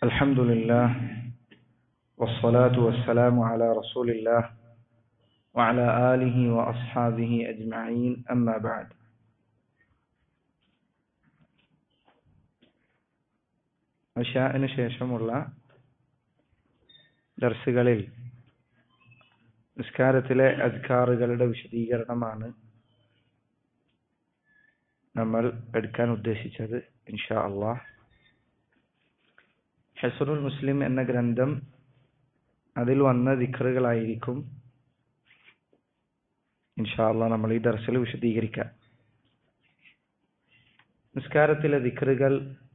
الحمد لله والصلاة والسلام على رسول الله وعلى آله وأصحابه أجمعين أما بعد ഇഷാന് ശേഷമുള്ള ദർസുകളിൽ നിസ്കാരത്തിലെ അധികാറുകളുടെ വിശദീകരണമാണ് നമ്മൾ എടുക്കാൻ ഉദ്ദേശിച്ചത് ഇൻഷാ അള്ളാഹ് ഹെസറുൽ മുസ്ലിം എന്ന ഗ്രന്ഥം അതിൽ വന്ന ദിഖറുകളായിരിക്കും ഇൻഷാ അള്ളാഹ് നമ്മൾ ഈ ദർസിൽ വിശദീകരിക്കാം നിസ്കാരത്തിലെ ദിഖറുകൾ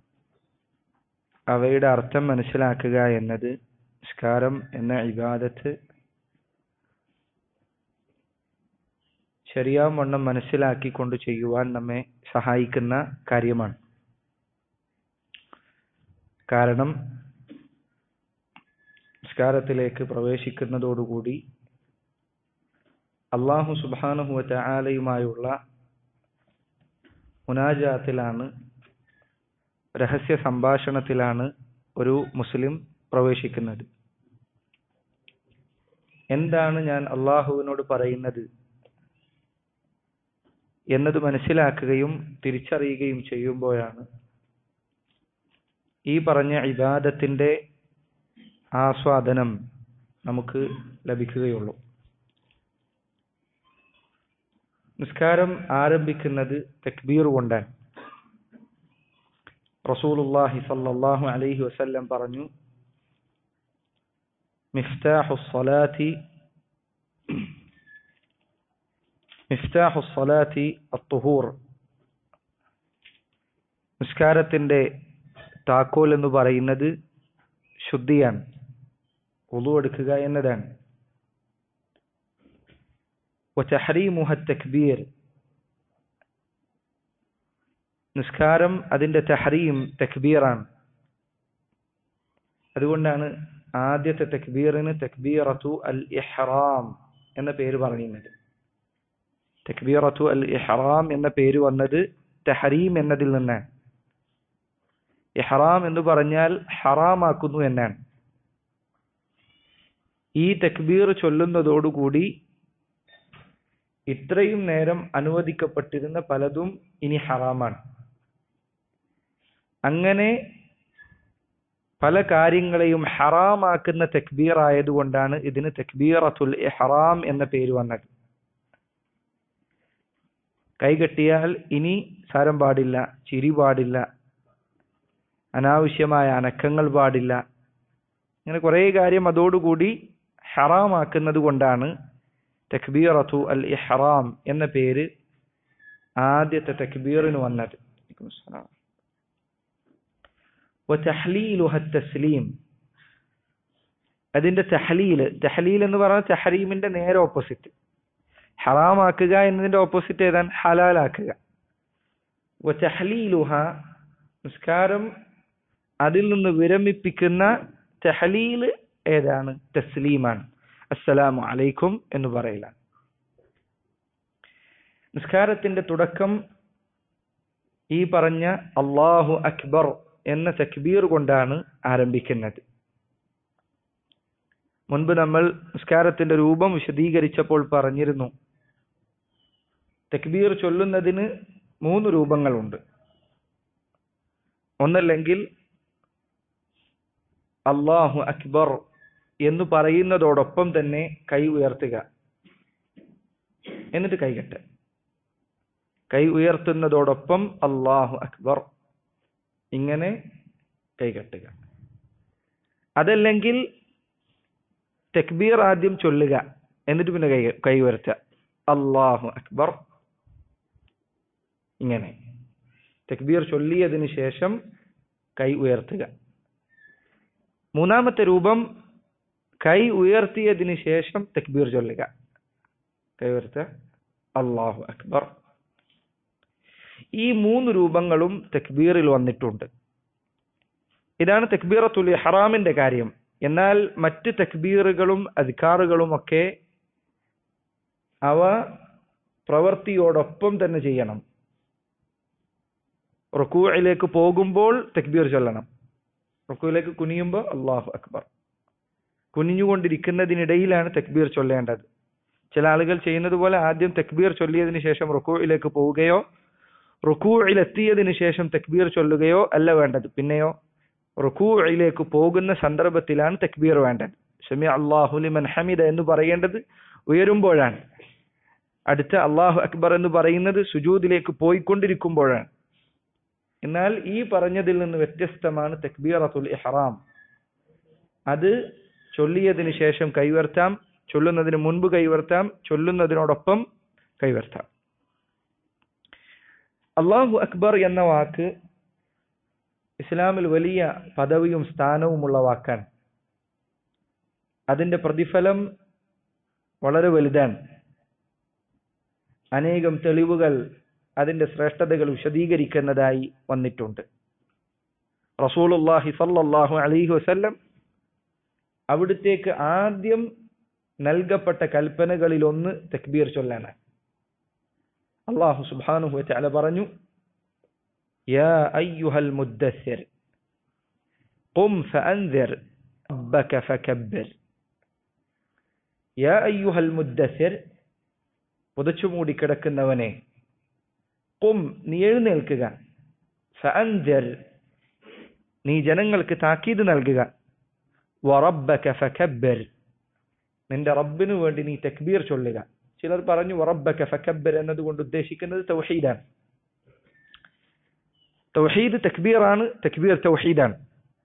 അവയുടെ അർത്ഥം മനസ്സിലാക്കുക എന്നത് നിസ്കാരം എന്ന ഇബാദത്ത് ശരിയാവണ്ണം മനസ്സിലാക്കിക്കൊണ്ട് ചെയ്യുവാൻ നമ്മെ സഹായിക്കുന്ന കാര്യമാണ് കാരണം നിസ്കാരത്തിലേക്ക് പ്രവേശിക്കുന്നതോടുകൂടി അള്ളാഹു സുബാനുഹുവറ്റ ആലയുമായുള്ള മുനാജാത്തിലാണ് രഹസ്യ സംഭാഷണത്തിലാണ് ഒരു മുസ്ലിം പ്രവേശിക്കുന്നത് എന്താണ് ഞാൻ അള്ളാഹുവിനോട് പറയുന്നത് എന്നത് മനസ്സിലാക്കുകയും തിരിച്ചറിയുകയും ചെയ്യുമ്പോഴാണ് ഈ പറഞ്ഞ ഇബാദത്തിന്റെ ആസ്വാദനം നമുക്ക് ലഭിക്കുകയുള്ളൂ നിസ്കാരം ആരംഭിക്കുന്നത് തക്ബീർ കൊണ്ടാണ് റസൂലുള്ളാഹി സല്ലല്ലാഹു അലൈഹി വസല്ലം പറഞ്ഞു മിഫ്താഹു സ്വലാത്തി മിഫ്താഹു സ്വലാത്തി അത്തുഹൂർ നിസ്കാരത്തിന്റെ താക്കോൽ എന്ന് പറയുന്നത് ശുദ്ധിയാണ് ഉളു എടുക്കുക എന്നതാണ് وتحريمها التكبير നിസ്കാരം അതിന്റെ തഹരീം തക്ബീറാണ് അതുകൊണ്ടാണ് ആദ്യത്തെ തക്ബീറിന് തക്ബീറത്തു അൽ ഇഹ്റാം എന്ന പേര് പറയുന്നത് തക്ബീറത്തു അൽ ഇഹ്റാം എന്ന പേര് വന്നത് തഹരീം എന്നതിൽ നിന്നാണ് ഇഹ്റാം എന്ന് പറഞ്ഞാൽ ഹറാമാക്കുന്നു എന്നാണ് ഈ തക്ബീർ ചൊല്ലുന്നതോടുകൂടി ഇത്രയും നേരം അനുവദിക്കപ്പെട്ടിരുന്ന പലതും ഇനി ഹറാമാണ് അങ്ങനെ പല കാര്യങ്ങളെയും ഹറാമാക്കുന്ന തക്ബീർ ആയതുകൊണ്ടാണ് ഇതിന് തക്ബീറത്തുൽ ഇഹ്റാം എന്ന പേര് വന്നത് കൈകെട്ടിയാൽ ഇനി സാരം പാടില്ല ചിരി പാടില്ല അനാവശ്യമായ അനക്കങ്ങൾ പാടില്ല അങ്ങനെ കുറേ കാര്യം അതോടുകൂടി ഹറാമാക്കുന്നത് കൊണ്ടാണ് തക്ബീറത്തു അൽ ഇഹ്റാം എന്ന പേര് ആദ്യത്തെ തക്ബീറിന് വന്നത് തസ്ലീം അതിന്റെ തഹലീൽ തഹലീൽ എന്ന് പറഞ്ഞാൽ തഹരീമിന്റെ നേരെ ഓപ്പോസിറ്റ് ഹറാമാക്കുക എന്നതിന്റെ ഓപ്പോസിറ്റ് ഏതാണ് ഹലാലാക്കുക തഹലീലുഹ നിസ്കാരം അതിൽ നിന്ന് വിരമിപ്പിക്കുന്ന തഹലീൽ ഏതാണ് തസ്ലീമാണ് അസ്സലാമു അലൈക്കും എന്ന് പറയില്ല നിസ്കാരത്തിന്റെ തുടക്കം ഈ പറഞ്ഞ അള്ളാഹു അക്ബർ എന്ന തക്ബീർ കൊണ്ടാണ് ആരംഭിക്കുന്നത് മുൻപ് നമ്മൾ നിസ്കാരത്തിന്റെ രൂപം വിശദീകരിച്ചപ്പോൾ പറഞ്ഞിരുന്നു തക്ബീർ ചൊല്ലുന്നതിന് മൂന്ന് രൂപങ്ങളുണ്ട് ഒന്നല്ലെങ്കിൽ അള്ളാഹു അക്ബർ എന്ന് പറയുന്നതോടൊപ്പം തന്നെ കൈ ഉയർത്തുക എന്നിട്ട് കൈകെട്ട് കൈ ഉയർത്തുന്നതോടൊപ്പം അള്ളാഹു അക്ബർ ഇങ്ങനെ കൈകെട്ടുക അതല്ലെങ്കിൽ തെക്ബീർ ആദ്യം ചൊല്ലുക എന്നിട്ട് പിന്നെ കൈ കൈ ഉയർത്തുക അള്ളാഹു അക്ബർ ഇങ്ങനെ തെക്ബീർ ചൊല്ലിയതിന് ശേഷം കൈ ഉയർത്തുക മൂന്നാമത്തെ രൂപം കൈ ഉയർത്തിയതിന് ശേഷം തക്ബീർ ചൊല്ലുക കൈ ഉയർത്തുക അള്ളാഹു അക്ബർ ഈ മൂന്ന് രൂപങ്ങളും തക്ബീറിൽ വന്നിട്ടുണ്ട് ഇതാണ് തക്ബീറത്തുൽ ഹറാമിന്റെ കാര്യം എന്നാൽ മറ്റ് തക്ബീറുകളും അധികാറുകളും ഒക്കെ അവ പ്രവൃത്തിയോടൊപ്പം തന്നെ ചെയ്യണം റുക്കൂയിലേക്ക് പോകുമ്പോൾ തക്ബീർ ചൊല്ലണം റുക്കുവിലേക്ക് കുനിയുമ്പോൾ അള്ളാഹു അക്ബർ കുനിഞ്ഞുകൊണ്ടിരിക്കുന്നതിനിടയിലാണ് തക്ബീർ ചൊല്ലേണ്ടത് ചില ആളുകൾ ചെയ്യുന്നത് പോലെ ആദ്യം തക്ബീർ ചൊല്ലിയതിനു ശേഷം റുക്കുവിലേക്ക് പോവുകയോ റുക്കുവിലെത്തിയതിനു ശേഷം തക്ബീർ ചൊല്ലുകയോ അല്ല വേണ്ടത് പിന്നെയോ റുക്കുവിലേക്ക് പോകുന്ന സന്ദർഭത്തിലാണ് തക്ബീർ വേണ്ടത് ഷമി അള്ളാഹുലിമൻ ഹമിദ എന്ന് പറയേണ്ടത് ഉയരുമ്പോഴാണ് അടുത്ത അള്ളാഹു അക്ബർ എന്ന് പറയുന്നത് സുജൂദിലേക്ക് പോയിക്കൊണ്ടിരിക്കുമ്പോഴാണ് എന്നാൽ ഈ പറഞ്ഞതിൽ നിന്ന് വ്യത്യസ്തമാണ് തക്ബീറത്തുൽ ഇഹ്റാം അത് ചൊല്ലിയതിനു ശേഷം കൈവർത്താം ചൊല്ലുന്നതിന് മുൻപ് കൈവർത്താം ചൊല്ലുന്നതിനോടൊപ്പം കൈവർത്താം അള്ളാഹു അക്ബർ എന്ന വാക്ക് ഇസ്ലാമിൽ വലിയ പദവിയും സ്ഥാനവുമുള്ള വാക്കാണ് അതിന്റെ പ്രതിഫലം വളരെ വലുതാണ് അനേകം തെളിവുകൾ അതിന്റെ ശ്രേഷ്ഠതകൾ വിശദീകരിക്കുന്നതായി വന്നിട്ടുണ്ട് റസൂലുല്ലാഹി സല്ലല്ലാഹു അലൈഹി വസല്ലം അവിടുത്തേക്ക് ആദ്യം നൽകപ്പെട്ട കൽപ്പനകളിൽ ഒന്ന് തക്ബീർ ചൊല്ലാനാണ് അള്ളാഹു സുബ്ഹാനഹു വതആല പറഞ്ഞു യാ അയ്യുഹൽ മുദ്ദസ്സിർ ഖും ഫഅൻദിർ റബ്ബക ഫകബ്ബിർ യാ അയ്യുഹൽ മുദ്ദസ്സിർ പുതച്ചുമൂടി കിടക്കുന്നവനെ കും നീ എഴുന്നേൽക്കുക ഫഅൻദിർ നീ ജനങ്ങൾക്ക് താക്കീത് നൽകുക വറബ്ബക ഫകബ്ബിർ നിന്റെ റബ്ബിനു വേണ്ടി നീ തക്ബീർ ചൊല്ലുക ചിലർ പറഞ്ഞു വറബ്ബക ഫകബ്ബിർ എന്നതുകൊണ്ട് ഉദ്ദേശിക്കുന്നത് തൗഹീദാണ് തൗഹീദ് തക്ബീറാണ് തക്ബീർ തൗഹീദാണ്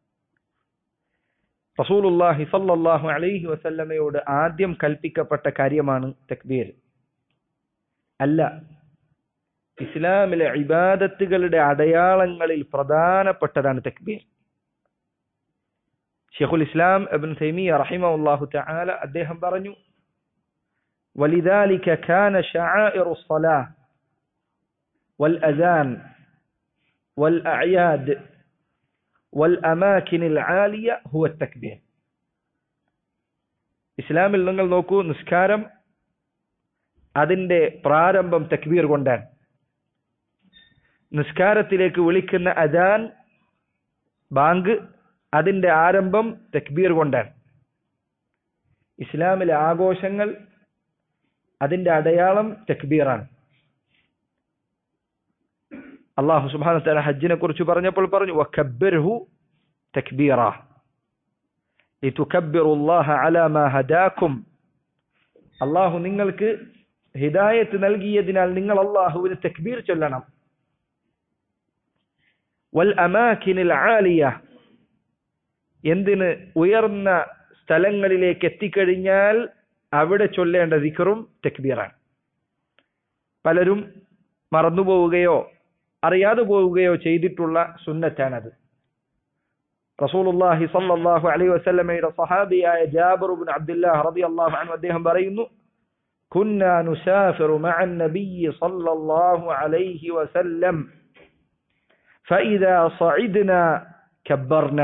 റസൂലുള്ളാഹി സല്ലല്ലാഹു അലൈഹി വസല്ലമയോട് ആദ്യം കൽപ്പിക്കപ്പെട്ട കാര്യമാണ് തക്ബീർ അല്ല ഇസ്ലാമിലെ ഇബാദത്തുകളുടെ അടയാളങ്ങളിൽ പ്രധാനപ്പെട്ടതാണ് തക്ബീർ ഷെഖുൽ ഇസ്ലാം അബ്ൻ തൈമിയ റഹിമഹുല്ലാഹു തആല അദ്ദേഹം പറഞ്ഞു ولذلك كان شعائر الصلاة والأذان والأعياد والأماكن العالية هو التكبير ഇസ്ലാമിൽ നിങ്ങൾ നോക്കൂ നിസ്കാരം അതിന്റെ പ്രാരംഭം തക്ബീർ കൊണ്ടാണ് നിസ്കാരത്തിലേക്ക് വിളിക്കുന്ന അജാൻ ബാങ്ക് അതിന്റെ ആരംഭം തക്ബീർ കൊണ്ടാണ് ഇസ്ലാമിലെ ആഘോഷങ്ങൾ അതിന്റെ അടയാളം തക്ബീറാണ് അള്ളാഹു സുബാന തല ഹജ്ജിനെ കുറിച്ച് പറഞ്ഞപ്പോൾ പറഞ്ഞു വക്കബ്ബിർഹു തക്ബീറ لتكبروا الله على ما هداكم അള്ളാഹു നിങ്ങൾക്ക് ഹിദായത്ത് നൽകിയതിനാൽ നിങ്ങൾ അള്ളാഹുവിന് തക്ബീർ ചൊല്ലണം വൽ അമാക്കിനിൽ ആലിയ എന്തിന് ഉയർന്ന സ്ഥലങ്ങളിലേക്ക് എത്തിക്കഴിഞ്ഞാൽ അവിടെ ചൊല്ലേണ്ട ദിക്കറും തക്ബീറാണ് പലരും മറന്നുപോവുകയോ അറിയാതെ പോവുകയോ ചെയ്തിട്ടുള്ള സുന്നത്താണത് റസൂലുള്ളാഹി സല്ലല്ലാഹു അലൈഹി വസല്ലമയുടെ സഹാബിയായ ജാബിർ ഇബ്നു അബ്ദുല്ലാഹ് റളിയല്ലാഹു അൻഹു അദ്ദേഹം പറയുന്നു كنا نسافر مع النبي صلى الله عليه وسلم فإذا صعدنا كبرنا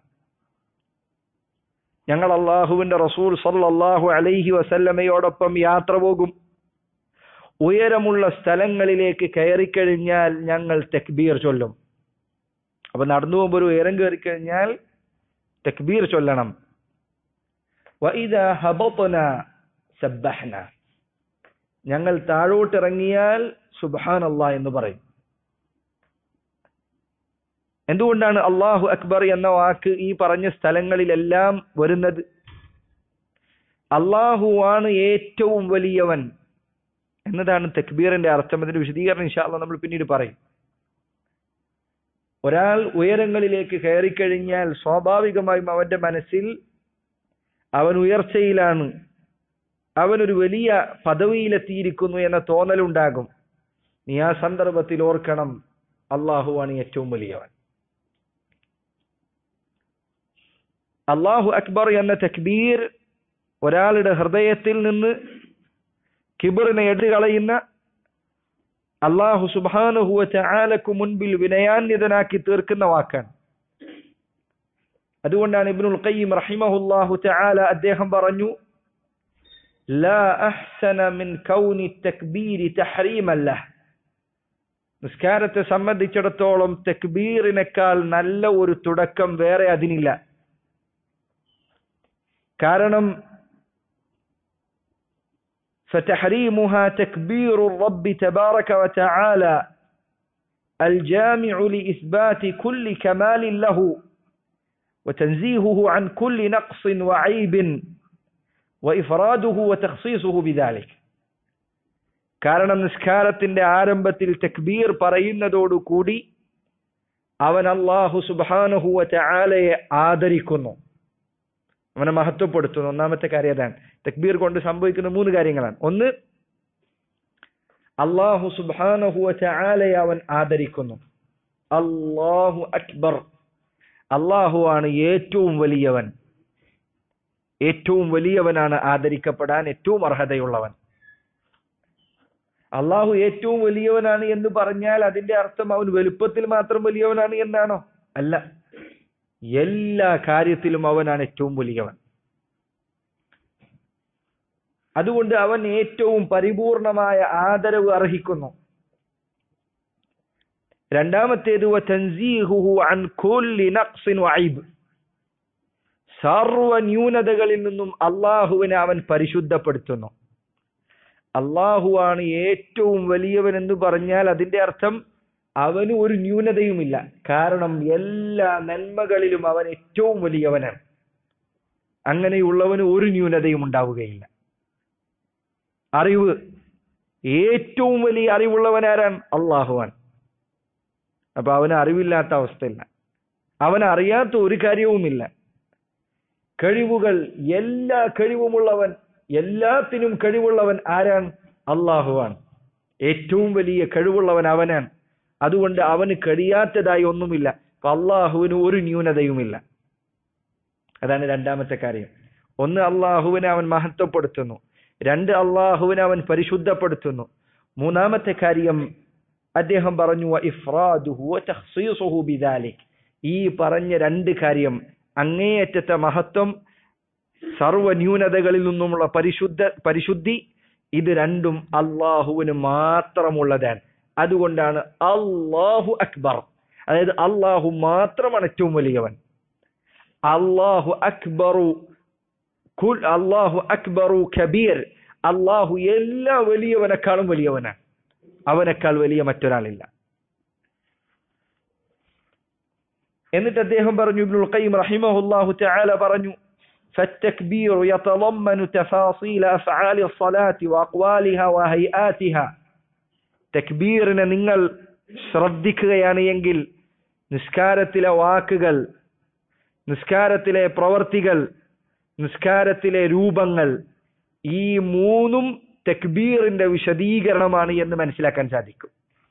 ഞങ്ങൾ അള്ളാഹുവിന്റെ റസൂൽ സല്ലല്ലാഹു അലൈഹി വസല്ലമയോടൊപ്പം യാത്ര പോകും ഉയരമുള്ള സ്ഥലങ്ങളിലേക്ക് കയറിക്കഴിഞ്ഞാൽ ഞങ്ങൾ തക്ബീർ ചൊല്ലും അപ്പൊ നടന്നു പോകുമ്പോൾ ഒരു ഉയരം കയറി കഴിഞ്ഞാൽ തക്ബീർ ചൊല്ലണം ഞങ്ങൾ താഴോട്ടിറങ്ങിയാൽ സുബാൻ അള്ളാഹ് എന്ന് പറയും എന്തുകൊണ്ടാണ് അള്ളാഹു അക്ബർ എന്ന വാക്ക് ഈ പറഞ്ഞ സ്ഥലങ്ങളിലെല്ലാം വരുന്നത് അള്ളാഹുവാണ് ഏറ്റവും വലിയവൻ എന്നതാണ് തക്ബീറിന്റെ അർത്ഥം അതിന്റെ വിശദീകരണം ഇൻഷാല്ല നമ്മൾ പിന്നീട് പറയും ഒരാൾ ഉയരങ്ങളിലേക്ക് കയറിക്കഴിഞ്ഞാൽ സ്വാഭാവികമായും അവന്റെ മനസ്സിൽ അവൻ ഉയർച്ചയിലാണ് അവനൊരു വലിയ പദവിയിലെത്തിയിരിക്കുന്നു എന്ന തോന്നലുണ്ടാകും നീ ആ സന്ദർഭത്തിൽ ഓർക്കണം അള്ളാഹുവാണ് ഏറ്റവും വലിയവൻ അള്ളാഹു അക്ബർ എന്ന തക്ബീർ ഒരാളുടെ ഹൃദയത്തിൽ നിന്ന് കിബറിനെ എടുകളയുന്ന അള്ളാഹു സുബാനുഹുവ ചാലക്കു മുൻപിൽ വിനയാന്വിതനാക്കി തീർക്കുന്ന വാക്കാണ് അതുകൊണ്ടാണ് ഇബ്നുൽ ഖയ്യിം റഹിമഹുല്ലാഹു ചാല അദ്ദേഹം പറഞ്ഞു لا أحسن من كون التكبير تحريما له നിസ്കാരത്തെ സംബന്ധിച്ചിടത്തോളം തെക്ബീറിനേക്കാൾ നല്ല ഒരു തുടക്കം വേറെ അതിനില്ല കാരണം فتحريمها تكبير الرب تبارك وتعالى الجامع لإثبات كل كمال له وتنزيهه عن كل نقص وعيب وإفراده وتخصيصه بذلك കാരണം നിസ്കാരത്തിന്റെ ആരംഭത്തിൽ തക്ബീർ പറയുന്നതോടുകൂടി അവൻ അള്ളാഹു സുബാനഹുവ ചാലയെ ആദരിക്കുന്നു അവനെ മഹത്വപ്പെടുത്തുന്നു ഒന്നാമത്തെ കാര്യം അതാണ് തക്ബീർ കൊണ്ട് സംഭവിക്കുന്ന മൂന്ന് കാര്യങ്ങളാണ് ഒന്ന് അള്ളാഹു സുബാനഹുവ ചാലയെ അവൻ ആദരിക്കുന്നു അള്ളാഹു അക്ബർ അള്ളാഹു ആണ് ഏറ്റവും വലിയവൻ ഏറ്റവും വലിയവനാണ് ആദരിക്കപ്പെടാൻ ഏറ്റവും അർഹതയുള്ളവൻ അള്ളാഹു ഏറ്റവും വലിയവനാണ് എന്ന് പറഞ്ഞാൽ അതിന്റെ അർത്ഥം അവൻ വലുപ്പത്തിൽ മാത്രം വലിയവനാണ് എന്നാണോ അല്ല എല്ലാ കാര്യത്തിലും അവനാണ് ഏറ്റവും വലിയവൻ അതുകൊണ്ട് അവൻ ഏറ്റവും പരിപൂർണമായ ആദരവ് അർഹിക്കുന്നു രണ്ടാമത്തേത് സർവ ന്യൂനതകളിൽ നിന്നും അള്ളാഹുവിനെ അവൻ പരിശുദ്ധപ്പെടുത്തുന്നു അള്ളാഹുവാണ് ഏറ്റവും വലിയവൻ എന്ന് പറഞ്ഞാൽ അതിന്റെ അർത്ഥം അവന് ഒരു ന്യൂനതയുമില്ല കാരണം എല്ലാ നന്മകളിലും അവൻ ഏറ്റവും വലിയവനാണ് അങ്ങനെയുള്ളവന് ഒരു ന്യൂനതയും ഉണ്ടാവുകയില്ല അറിവ് ഏറ്റവും വലിയ അറിവുള്ളവനാരാണ് അള്ളാഹുവാൻ അപ്പൊ അവന് അറിവില്ലാത്ത അവസ്ഥയില്ല അവൻ അറിയാത്ത ഒരു കാര്യവുമില്ല കഴിവുകൾ എല്ലാ കഴിവുമുള്ളവൻ എല്ലാത്തിനും കഴിവുള്ളവൻ ആരാണ് അള്ളാഹുവാൻ ഏറ്റവും വലിയ കഴിവുള്ളവൻ അവനാണ് അതുകൊണ്ട് അവന് കഴിയാത്തതായി ഒന്നുമില്ല അപ്പൊ അള്ളാഹുവിന് ഒരു ന്യൂനതയുമില്ല അതാണ് രണ്ടാമത്തെ കാര്യം ഒന്ന് അള്ളാഹുവിനെ അവൻ മഹത്വപ്പെടുത്തുന്നു രണ്ട് അള്ളാഹുവിനെ അവൻ പരിശുദ്ധപ്പെടുത്തുന്നു മൂന്നാമത്തെ കാര്യം അദ്ദേഹം പറഞ്ഞു ഈ പറഞ്ഞ രണ്ട് കാര്യം അങ്ങേയറ്റത്തെ മഹത്വം സർവ ന്യൂനതകളിൽ നിന്നുമുള്ള പരിശുദ്ധ പരിശുദ്ധി ഇത് രണ്ടും അള്ളാഹുവിന് മാത്രമുള്ളതാണ് അതുകൊണ്ടാണ് അള്ളാഹു അക്ബർ അതായത് അള്ളാഹു മാത്രമാണ് ഏറ്റവും വലിയവൻ അള്ളാഹു അക്ബറു കുൽ അള്ളാഹു അക്ബറു കബീർ അള്ളാഹു എല്ലാ വലിയവനേക്കാളും വലിയവനാണ് അവനേക്കാൾ വലിയ മറ്റൊരാളില്ല എന്നിട്ട് അദ്ദേഹം പറഞ്ഞു ഇബ്നുൽ ഖയ്യിം റഹിമഹുല്ലാഹു തആല പറഞ്ഞു فالتكبير يتضمن تفاصيل أفعال الصلاة وأقوالها وهيئاتها തക്ബീറിനെ നിങ്ങൾ ശ്രദ്ധിക്കുകയാണ് എങ്കിൽ നിസ്കാരത്തിലെ വാക്കുകൾ നിസ്കാരത്തിലെ പ്രവർത്തികൾ നിസ്കാരത്തിലെ രൂപങ്ങൾ ഈ മൂന്നും തക്ബീറിന്റെ വിശദീകരണമാണ് എന്ന് മനസ്സിലാക്കാൻ സാധിക്കും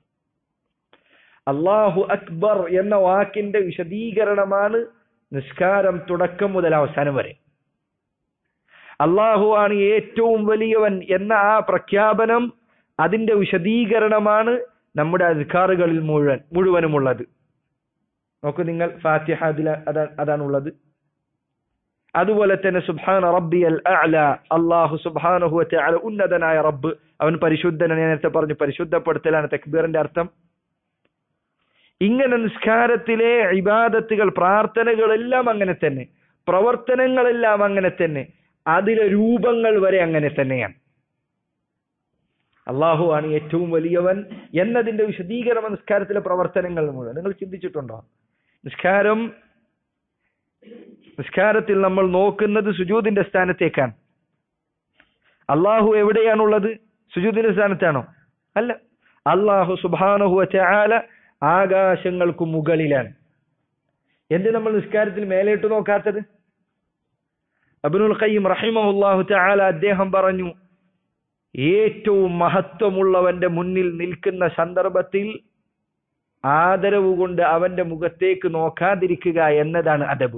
അള്ളാഹു അക്ബർ എന്ന വാക്കിന്റെ വിശദീകരണമാണ് നിസ്കാരം തുടക്കം മുതൽ അവസാനം വരെ അള്ളാഹു ആണ് ഏറ്റവും വലിയവൻ എന്ന ആ പ്രഖ്യാപനം അതിന്റെ വിശദീകരണമാണ് നമ്മുടെ അധികാറുകളിൽ മുഴുവൻ മുഴുവനുമുള്ളത് നോക്കൂ നിങ്ങൾ ഫാത്തിഹ അതിൽ അതാണുള്ളത് അതുപോലെ തന്നെ സുബ്ഹാന റബ്ബി അൽ അഅല അള്ളാഹു സുബ്ഹാനഹു വതആല ഉന്നതനായ റബ്ബ് അവൻ പരിശുദ്ധനാണ് നേരത്തെ പറഞ്ഞു പരിശുദ്ധപ്പെടുത്തലാണ് തക്ബീറിന്റെ അർത്ഥം ഇങ്ങനെ നിസ്കാരത്തിലെ ഇബാദത്തുകൾ പ്രാർത്ഥനകളെല്ലാം അങ്ങനെ തന്നെ പ്രവർത്തനങ്ങളെല്ലാം അങ്ങനെ തന്നെ അതിലെ രൂപങ്ങൾ വരെ അങ്ങനെ തന്നെയാണ് അള്ളാഹു ആണ് ഏറ്റവും വലിയവൻ എന്നതിന്റെ വിശദീകരണം നിസ്കാരത്തിലെ പ്രവർത്തനങ്ങൾ മുഴുവൻ നിങ്ങൾ ചിന്തിച്ചിട്ടുണ്ടോ നിസ്കാരം നിസ്കാരത്തിൽ നമ്മൾ നോക്കുന്നത് സുജൂദിന്റെ സ്ഥാനത്തേക്കാണ് അള്ളാഹു എവിടെയാണുള്ളത് സുജൂദിന്റെ സ്ഥാനത്താണോ അല്ല അള്ളാഹു സുബാനഹു ചാല ആകാശങ്ങൾക്ക് മുകളിലാണ് എന്ത് നമ്മൾ നിസ്കാരത്തിൽ മേലേട്ട് നോക്കാത്തത് അബ്നുൽ ഖയ്യിം റഹിമഹുല്ലാഹു തആല അദ്ദേഹം പറഞ്ഞു ഏറ്റവും മഹത്വമുള്ളവന്റെ മുന്നിൽ നിൽക്കുന്ന സന്ദർഭത്തിൽ ആദരവ് കൊണ്ട് അവന്റെ മുഖത്തേക്ക് നോക്കാതിരിക്കുക എന്നതാണ് അദബ്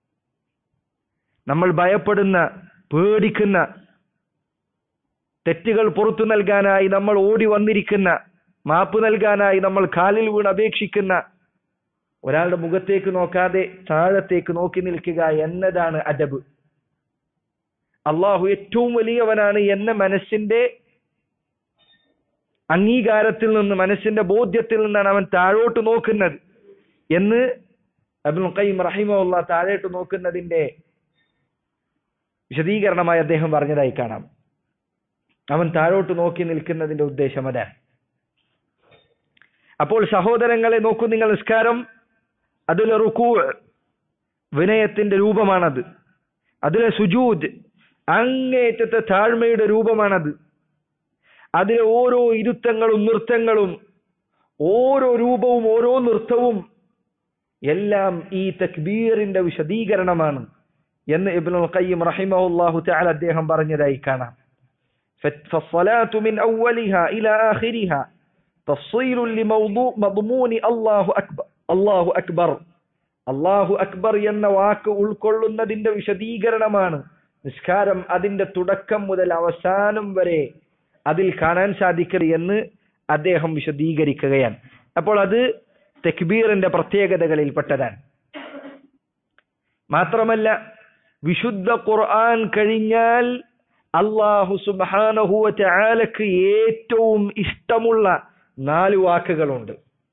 നമ്മൾ ഭയപ്പെടുന്ന പേടിക്കുന്ന തെറ്റുകൾ പുറത്തു നൽകാനായി നമ്മൾ ഓടി വന്നിരിക്കുന്ന മാപ്പ് നൽകാനായി നമ്മൾ കാലിൽ വീണ് അപേക്ഷിക്കുന്ന ഒരാളുടെ മുഖത്തേക്ക് നോക്കാതെ താഴത്തേക്ക് നോക്കി നിൽക്കുക എന്നതാണ് അദബ് അള്ളാഹു ഏറ്റവും വലിയവനാണ് എന്ന മനസ്സിന്റെ അംഗീകാരത്തിൽ നിന്ന് മനസ്സിന്റെ ബോധ്യത്തിൽ നിന്നാണ് അവൻ താഴോട്ട് നോക്കുന്നത് എന്ന് അബ്ദുൽ ഖയ്യിം റഹിമുള്ള താഴോട്ട് നോക്കുന്നതിന്റെ വിശദീകരണമായി അദ്ദേഹം പറഞ്ഞതായി കാണാം അവൻ താഴോട്ട് നോക്കി നിൽക്കുന്നതിന്റെ ഉദ്ദേശം അതാണ് അപ്പോൾ സഹോദരങ്ങളെ നോക്കൂ നിങ്ങൾ നിസ്കാരം അതിലെ റുക്കൂ വിനയത്തിന്റെ രൂപമാണത് അതിലെ സുജൂദ് അങ്ങേറ്റത്തെ താഴ്മയുടെ രൂപമാണത് അതിലെ ഓരോ ഇരുത്തങ്ങളും നൃത്തങ്ങളും ഓരോ രൂപവും ഓരോ നൃത്തവും എല്ലാം ഈ തക്ബീറിന്റെ വിശദീകരണമാണ് എന്ന് ഇബ്നുൽ ഖയ്യിം റഹിമഹുല്ലാഹു തആല അദ്ദേഹം പറഞ്ഞതായി കാണാം فالصلاة من أولها إلى آخرها تفصيل لموضوع مضمون الله أكبر الله أكبر അള്ളാഹു അക്ബർ എന്ന വാക്ക് ഉൾക്കൊള്ളുന്നതിന്റെ വിശദീകരണമാണ് നിസ്കാരം അതിന്റെ തുടക്കം മുതൽ അവസാനം വരെ അതിൽ കാണാൻ സാധിക്കരുത് എന്ന് അദ്ദേഹം വിശദീകരിക്കുകയാണ് അപ്പോൾ അത് തെക്ബീറിന്റെ പ്രത്യേകതകളിൽപ്പെട്ടതാണ് മാത്രമല്ല വിശുദ്ധ ഖുർആൻ കഴിഞ്ഞാൽ അള്ളാഹു സുബാനഹുവ ചാലക്ക് ഏറ്റവും ഇഷ്ടമുള്ള നാല് വാക്കുകളുണ്ട്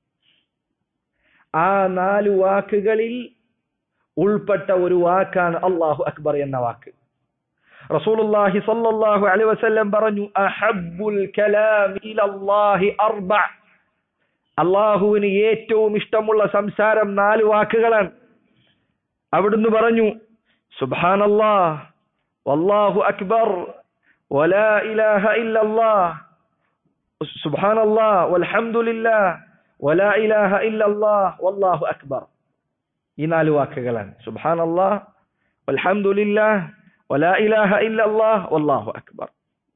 ആ നാല് വാക്കുകളിൽ ഉൾപ്പെട്ട ഒരു വാക്കാണ് അള്ളാഹു അക്ബർ എന്ന വാക്ക് റസൂലുള്ളാഹി സ്വല്ലല്ലാഹു അലൈഹി വസല്ലം പറഞ്ഞു അഹബ്ബുൽ കലാമി ഇലല്ലാഹി അർബ അള്ളാഹുവിന് ഏറ്റവും ഇഷ്ടമുള്ള സംസാരം നാല് വാക്കുകളാണ് അവിടുന്ന് പറഞ്ഞു സുബ്ഹാനല്ലാഹ് വല്ലാഹു അക്ബർ വലാ ഇലാഹ ഇല്ലല്ലാഹ് സുബ്ഹാനല്ലാഹ് വൽഹംദുലില്ലാഹ് വലാ ഇലാഹ ഇല്ലല്ലാഹ് വല്ലാഹു അക്ബർ ഈ നാല് വാക്കുകളാണ് സുബ്ഹാനല്ലാഹ് വൽഹംദുലില്ലാഹ് വലാ ഇലാഹ ഇല്ലല്ലാഹ് വല്ലാഹു അക്ബർ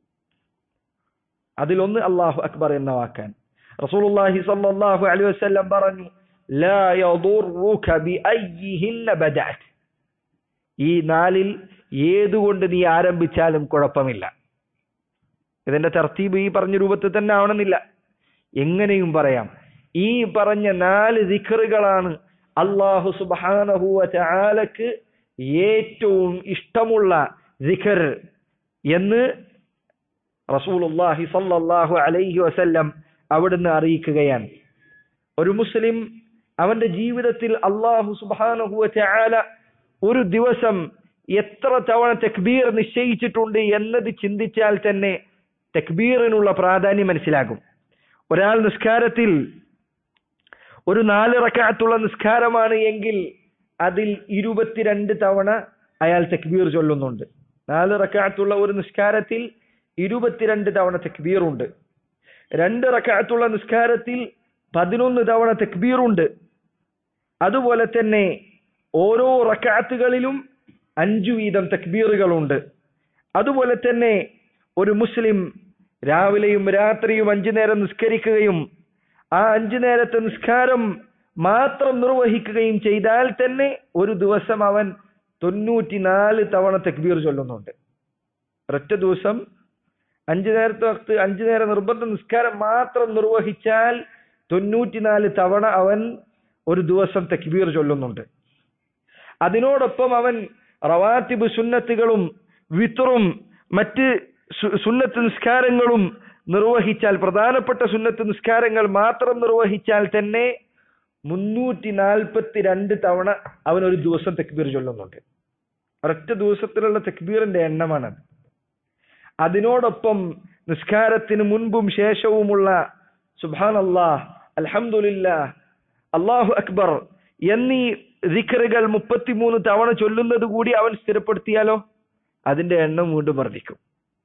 അതിലൊന്ന് അല്ലാഹു അക്ബർ എന്ന വാക്കാണ് റസൂലുള്ളാഹി സ്വല്ലല്ലാഹു അലൈഹി വസല്ലം പറഞ്ഞു ലാ യദുറുക ബിഅയ്യിഹിന്ന ബദഅത് ഈ നാലിൽ ഏതുകൊണ്ട് നീ ആരംഭിച്ചാലും കുഴപ്പമില്ല ഇതിന്റെ തർത്തീബ് ഈ പറഞ്ഞ രൂപത്തിൽ തന്നെ ആവണമെന്നില്ല എങ്ങനെയും പറയാം ഈ പറഞ്ഞ നാല് ദിഖറുകളാണ് അള്ളാഹു സുബാനഹുവ ചാലക്ക് ഏറ്റവും ഇഷ്ടമുള്ള ദിഖർ എന്ന് റസൂലുള്ളാഹി സല്ലല്ലാഹു അലൈഹി വസല്ലം അവിടുന്ന് അറിയിക്കുകയാണ് ഒരു മുസ്ലിം അവന്റെ ജീവിതത്തിൽ അള്ളാഹു സുബാനഹുവ ചാല ഒരു ദിവസം എത്ര തവണ തക്ബീർ നിശ്ചയിച്ചിട്ടുണ്ട് എന്നത് ചിന്തിച്ചാൽ തന്നെ തക്ബീറിനുള്ള പ്രാധാന്യം മനസ്സിലാകും ഒരാൾ നിസ്കാരത്തിൽ ഒരു നാല് റക്കാത്തുള്ള നിസ്കാരമാണ് എങ്കിൽ അതിൽ ഇരുപത്തിരണ്ട് തവണ അയാൾ തക്ബീർ ചൊല്ലുന്നുണ്ട് നാല് റക്കാത്തുള്ള ഒരു നിസ്കാരത്തിൽ ഇരുപത്തിരണ്ട് തവണ തക്ബീർ ഉണ്ട് രണ്ട് റക്കാത്തുള്ള നിസ്കാരത്തിൽ പതിനൊന്ന് തവണ തക്ബീർ ഉണ്ട് അതുപോലെ തന്നെ ഓരോ റക്കാത്തുകളിലും അഞ്ചു വീതം തക്ബീറുകളുണ്ട് അതുപോലെ തന്നെ ഒരു മുസ്ലിം രാവിലെയും രാത്രിയും അഞ്ചു നേരം നിസ്കരിക്കുകയും ആ അഞ്ചു നേരത്തെ നിസ്കാരം മാത്രം നിർവഹിക്കുകയും ചെയ്താൽ തന്നെ ഒരു ദിവസം അവൻ തൊണ്ണൂറ്റിനാല് തവണ തക്ബീർ ചൊല്ലുന്നുണ്ട് ഒരൊറ്റ ദിവസം അഞ്ചു നേരത്തെ വക്ത് അഞ്ചു നേരം നിർബന്ധ നിസ്കാരം മാത്രം നിർവഹിച്ചാൽ തൊണ്ണൂറ്റിനാല് തവണ അവൻ ഒരു ദിവസം തക്ബീർ ചൊല്ലുന്നുണ്ട് അതിനോടൊപ്പം അവൻ റവാത്തിബ് സുന്നത്തുകളും വിത്തറും മറ്റ് സുന്നത്ത് നിസ്കാരങ്ങളും നിർവഹിച്ചാൽ പ്രധാനപ്പെട്ട സുന്നത്ത് നിസ്കാരങ്ങൾ മാത്രം നിർവഹിച്ചാൽ തന്നെ മുന്നൂറ്റി നാൽപ്പത്തി രണ്ട് തവണ അവൻ ഒരു ദിവസം തെക്ബീർ ചൊല്ലുന്നുണ്ട് ഒരൊറ്റ ദിവസത്തിലുള്ള തെക്ബീറിന്റെ എണ്ണമാണത് അതിനോടൊപ്പം നിസ്കാരത്തിന് മുൻപും ശേഷവുമുള്ള സുബാൻ അള്ളാഹ് അൽഹമുല്ല അള്ളാഹു അക്ബർ എന്നീ ദിക്കറുകൾ മുപ്പത്തിമൂന്ന് തവണ ചൊല്ലുന്നത് കൂടി അവൻ സ്ഥിരപ്പെടുത്തിയാലോ അതിന്റെ എണ്ണം വീണ്ടും വർദ്ധിക്കും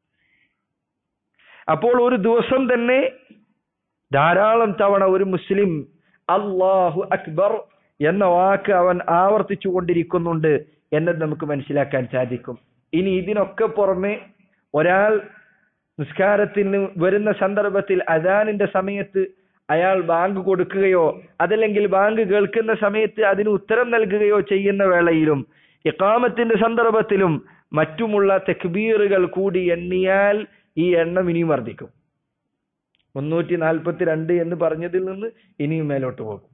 അപ്പോൾ ഒരു ദിവസം തന്നെ ധാരാളം തവണ ഒരു മുസ്ലിം അള്ളാഹു അക്ബർ എന്ന വാക്ക് അവൻ ആവർത്തിച്ചു കൊണ്ടിരിക്കുന്നുണ്ട് എന്നത് നമുക്ക് മനസ്സിലാക്കാൻ സാധിക്കും ഇനി ഇതിനൊക്കെ പുറമെ ഒരാൾ നിസ്കാരത്തിന് വരുന്ന സന്ദർഭത്തിൽ അദാനിന്റെ സമയത്ത് അയാൾ ബാങ്ക് കൊടുക്കുകയോ അതല്ലെങ്കിൽ ബാങ്ക് കേൾക്കുന്ന സമയത്ത് അതിന് ഉത്തരം നൽകുകയോ ചെയ്യുന്ന വേളയിലും ഇക്കാമത്തിന്റെ സന്ദർഭത്തിലും മറ്റുമുള്ള തെക്ബീറുകൾ കൂടി എണ്ണിയാൽ ഈ എണ്ണം ഇനിയും വർദ്ധിക്കും മുന്നൂറ്റി നാൽപ്പത്തി രണ്ട് എന്ന് പറഞ്ഞതിൽ നിന്ന് ഇനിയും മേലോട്ട് പോകും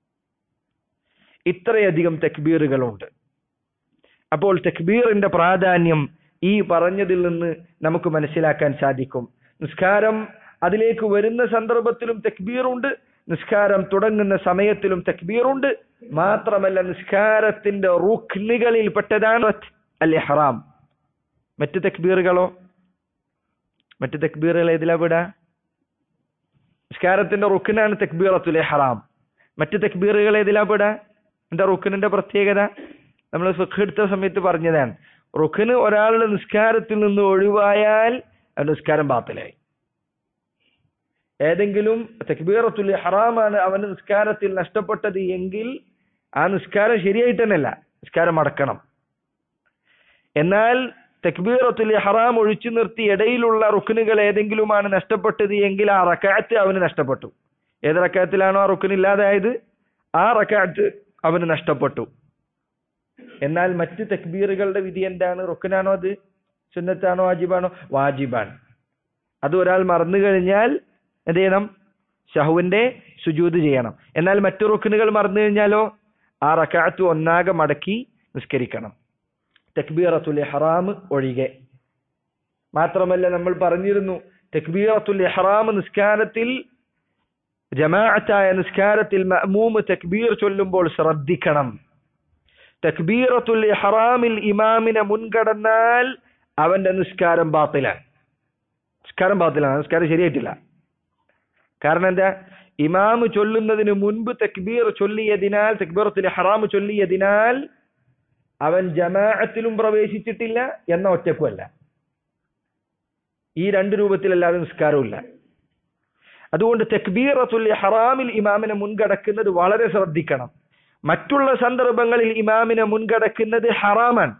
ഇത്രയധികം തെക്ബീറുകളുണ്ട് അപ്പോൾ തെക്ബീറിന്റെ പ്രാധാന്യം ഈ പറഞ്ഞതിൽ നിന്ന് നമുക്ക് മനസ്സിലാക്കാൻ സാധിക്കും നിസ്കാരം അതിലേക്ക് വരുന്ന സന്ദർഭത്തിലും തക്ബീറുണ്ട് നിസ്കാരം തുടങ്ങുന്ന സമയത്തിലും തക്ബീറുണ്ട് മാത്രമല്ല നിസ്കാരത്തിന്റെ റുക്നുകളിൽ പെട്ടതാണ് അൽ ഇഹ്റാം മറ്റ് തക്ബീറുകളോ മറ്റ് തക്ബീറുകൾ ഏതിലാ പെടാ നിസ്കാരത്തിന്റെ റുക്കിനാണ് തക്ബീറത്തുൽ ഇഹ്റാം മറ്റ് തക്ബീറുകൾ ഏതിലാ പെടാ എന്താ റുക്കിനിന്റെ പ്രത്യേകത നമ്മൾ ഫിഖ് എടുത്ത സമയത്ത് പറഞ്ഞതാണ് റുക്കിന് ഒരാളുടെ നിസ്കാരത്തിൽ നിന്ന് ഒഴിവായാൽ അവന്റെ നിസ്കാരം ബാത്തിലായി ഏതെങ്കിലും തക്ബീറത്തുൽ ഇഹ്റാമാണ് അവന്റെ നിസ്കാരത്തിൽ നഷ്ടപ്പെട്ടത് എങ്കിൽ ആ നിസ്കാരം ശരിയായിട്ട് തന്നെയല്ല നിസ്കാരം അടക്കണം എന്നാൽ തക്ബീറത്തുൽ ഇഹ്റാം ഒഴിച്ചു നിർത്തി ഇടയിലുള്ള റുക്കിനുകൾ ഏതെങ്കിലുമാണ് നഷ്ടപ്പെട്ടത് എങ്കിൽ ആ റക്കാത്ത് അവന് നഷ്ടപ്പെട്ടു ഏത് റക്കാത്തിലാണോ ആ റുക്കിന് ഇല്ലാതായത് ആ റക്കാത്ത് അവന് നഷ്ടപ്പെട്ടു എന്നാൽ മറ്റ് തക്ബീറുകളുടെ വിധി എന്താണ് റുക്കിനാണോ അത് സുന്നത്താണോ വാജിബാണോ വാജിബാണ് അത് ഒരാൾ മറന്നു കഴിഞ്ഞാൽ എന്ത് ചെയ്യണം ഷഹുവിന്റെ സുജൂത് ചെയ്യണം എന്നാൽ മറ്റു റുക്കിനുകൾ മറന്നു കഴിഞ്ഞാലോ ആ റക്കാത്ത് ഒന്നാകെ മടക്കി നിസ്കരിക്കണം തക്ബീറത്തുൽ ഇഹ്റാം ഒഴികെ മാത്രമല്ല നമ്മൾ പറഞ്ഞിരുന്നു തക്ബീറത്തുൽ ഇഹ്റാം നിസ്കാരത്തിൽ ജമാഅത്തായ നിസ്കാരത്തിൽ മഅ്മൂമ് തക്ബീർ ചൊല്ലുമ്പോൾ ശ്രദ്ധിക്കണം തക്ബീറത്തുൽ ഇഹ്റാമിൽ ഇമാമിനെ മുൻകടന്നാൽ അവന്റെ നിസ്കാരം ബാത്തിലാണ് നിസ്കാരം ബാത്തിലാണ് നിസ്കാരം ശരിയായിട്ടില്ല കാരണം എന്താ ഇമാമ് ചൊല്ലുന്നതിന് മുൻപ് തക്ബീർ ചൊല്ലിയതിനാൽ തക്ബീറത്തുൽ ഇഹ്റാം ചൊല്ലിയതിനാൽ അവൻ ജമാഅത്തിലും പ്രവേശിച്ചിട്ടില്ല എന്ന ഒറ്റക്കുമല്ല ഈ രണ്ട് രൂപത്തിലല്ലാതെ നിസ്കാരമില്ല അതുകൊണ്ട് തക്ബീറത്തുൽ ഇഹ്റാമിൽ ഇമാമിനെ മുൻകടക്കുന്നത് വളരെ ശ്രദ്ധിക്കണം മറ്റുള്ള സന്ദർഭങ്ങളിൽ ഇമാമിനെ മുൻകടക്കുന്നത് ഹറാമാണ്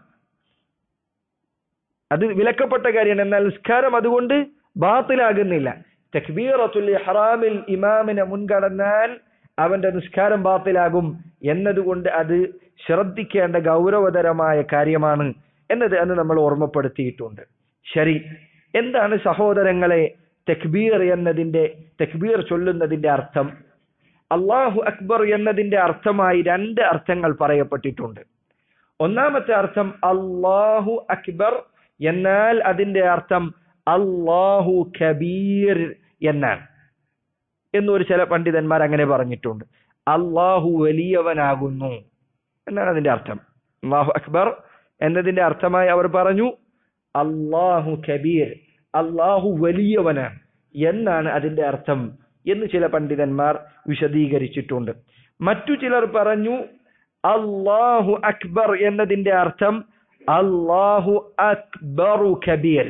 അത് വിലക്കപ്പെട്ട കാര്യമാണ് എന്നാൽ നിസ്കാരം അതുകൊണ്ട് ബാത്തിലാകുന്നില്ല തക്ബീറത്തുൽ ഇഹ്റാമിൽ ഇമാമിനെ മുൻകടന്നാൽ അവന്റെ നിസ്കാരം ബാത്തിലാകും എന്നതുകൊണ്ട് അത് ശ്രദ്ധിക്കേണ്ട ഗൗരവതരമായ കാര്യമാണ് എന്നത് അന്ന് നമ്മൾ ഓർമ്മപ്പെടുത്തിയിട്ടുണ്ട് ശരി എന്താണ് സഹോദരങ്ങളെ തക്ബീർ എന്നതിന്റെ തക്ബീർ ചൊല്ലുന്നതിന്റെ അർത്ഥം അള്ളാഹു അക്ബർ എന്നതിന്റെ അർത്ഥമായി രണ്ട് അർത്ഥങ്ങൾ പറയപ്പെട്ടിട്ടുണ്ട് ഒന്നാമത്തെ അർത്ഥം അള്ളാഹു അക്ബർ എന്നാൽ അതിന്റെ അർത്ഥം അള്ളാഹു കബീർ എന്നാണ് എന്നൊരു ചില പണ്ഡിതന്മാർ അങ്ങനെ പറഞ്ഞിട്ടുണ്ട് അള്ളാഹു വലിയവനാകുന്നു എന്നാണ് അതിന്റെ അർത്ഥം അള്ളാഹു അക്ബർ എന്നതിന്റെ അർത്ഥമായി അവർ പറഞ്ഞു അള്ളാഹു കബീർ അള്ളാഹു വലിയവനാണ് എന്നാണ് അതിന്റെ അർത്ഥം എന്ന് ചില പണ്ഡിതന്മാർ വിശദീകരിച്ചിട്ടുണ്ട് മറ്റു ചിലർ പറഞ്ഞു അള്ളാഹു അക്ബർ എന്നതിന്റെ അർത്ഥം അള്ളാഹു അക്ബറു കബീർ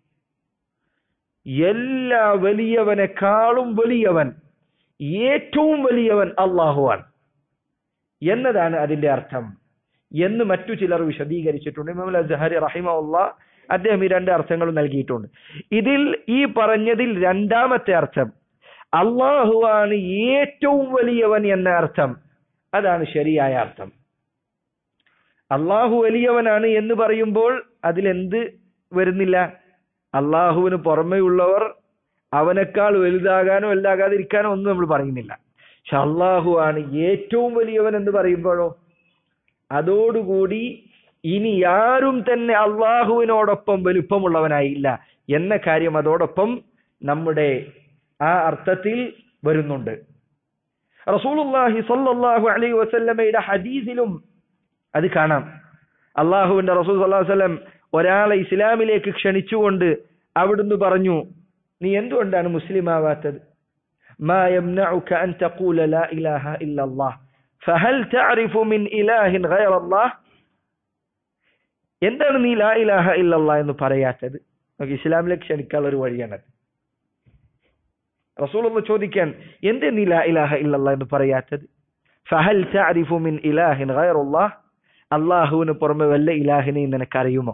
എല്ലാ വലിയവനെക്കാളും വലിയവൻ ഏറ്റവും വലിയവൻ അള്ളാഹുവാണ് എന്നതാണ് അതിന്റെ അർത്ഥം എന്ന് മറ്റു ചിലർ വിശദീകരിച്ചിട്ടുണ്ട് ഇമാം അസ്ഹരി റഹിമുള്ള അദ്ദേഹം ഈ രണ്ട് അർത്ഥങ്ങളും നൽകിയിട്ടുണ്ട് ഇതിൽ ഈ പറഞ്ഞതിൽ രണ്ടാമത്തെ അർത്ഥം അള്ളാഹുവാണ് ഏറ്റവും വലിയവൻ എന്ന അർത്ഥം അതാണ് ശരിയായ അർത്ഥം അള്ളാഹു വലിയവനാണ് എന്ന് പറയുമ്പോൾ അതിലെന്ത് വരുന്നില്ല അള്ളാഹുവിന് പുറമെയുള്ളവർ അവനേക്കാൾ വലുതാകാനോ വലുതാകാതിരിക്കാനോ ഒന്നും നമ്മൾ പറയുന്നില്ല പക്ഷെ അള്ളാഹു ആണ് ഏറ്റവും വലിയവൻ എന്ന് പറയുമ്പോഴോ അതോടുകൂടി ഇനി ആരും തന്നെ അള്ളാഹുവിനോടൊപ്പം വലുപ്പമുള്ളവനായില്ല എന്ന കാര്യം അതോടൊപ്പം നമ്മുടെ ആ അർത്ഥത്തിൽ വരുന്നുണ്ട് റസൂലുള്ളാഹി സ്വല്ലല്ലാഹു അലൈഹി വസല്ലമയുടെ ഹദീസിലും അത് കാണാം അള്ളാഹുവിന്റെ റസൂൽ സല്ലല്ലാഹു അലൈഹി വസല്ലം ഒരാളെ ഇസ്ലാമിലേക്ക് ക്ഷണിച്ചുകൊണ്ട് അവിടുന്ന് പറഞ്ഞു നീ എന്തുകൊണ്ടാണ് മുസ്ലിം ആവാത്തത് ما يمنعك أن تقول لا إله إلا الله فهل تعرف من إله غير الله എന്താണ് നീ ലാ ഇലാഹ ഇല്ലല്ലാ എന്ന് പറയാത്തത് നമുക്ക് ഇസ്ലാമിലേക്ക് ക്ഷണിക്കാനുള്ള ഒരു വഴിയാണത് റസൂലുള്ള ചോദിക്കാൻ എന്തേ നീ ലാ ഇലാഹ ഇല്ലല്ലാ എന്ന് പറയാത്തത് ഫഹൽ തഅരിഫു മിൻ ഇലാഹിൻ ഗൈറുല്ലാഹ് അള്ളാഹുവിന് പുറമെ വല്ല ഇലാഹിനെയും നിനക്കറിയുമോ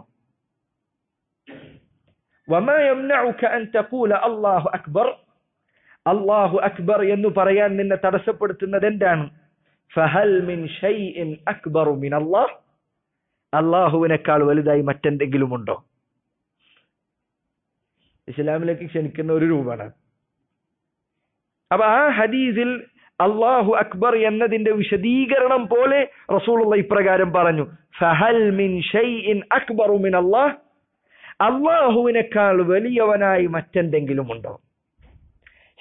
വമാ യംനഉക അൻ തഖൂല അല്ലാഹു അക്ബർ അല്ലാഹു അക്ബർ എന്ന് പറയാൻ നിന്നെ തടസ്സപ്പെടുത്തുന്നത് എന്താണ് ഫഹൽ മിൻ ഷൈഇൻ അക്ബറു മിൻ അല്ലാഹ് അള്ളാഹുവിനേക്കാൾ വലുതായി മറ്റെന്തെങ്കിലും ഉണ്ടോ ഇസ്ലാമിലേക്ക് ക്ഷണിക്കുന്ന ഒരു രൂപമാണ് അപ്പൊ ആ ഹദീസിൽ അള്ളാഹു അക്ബർ എന്നതിന്റെ വിശദീകരണം പോലെ റസൂലുള്ള ഇപ്രകാരം പറഞ്ഞു ഫഹൽ മിൻ ഷൈഇൻ അക്ബറു മിൻ അല്ലാഹ് അള്ളാഹുവിനേക്കാൾ വലിയവനായി മറ്റെന്തെങ്കിലും ഉണ്ടോ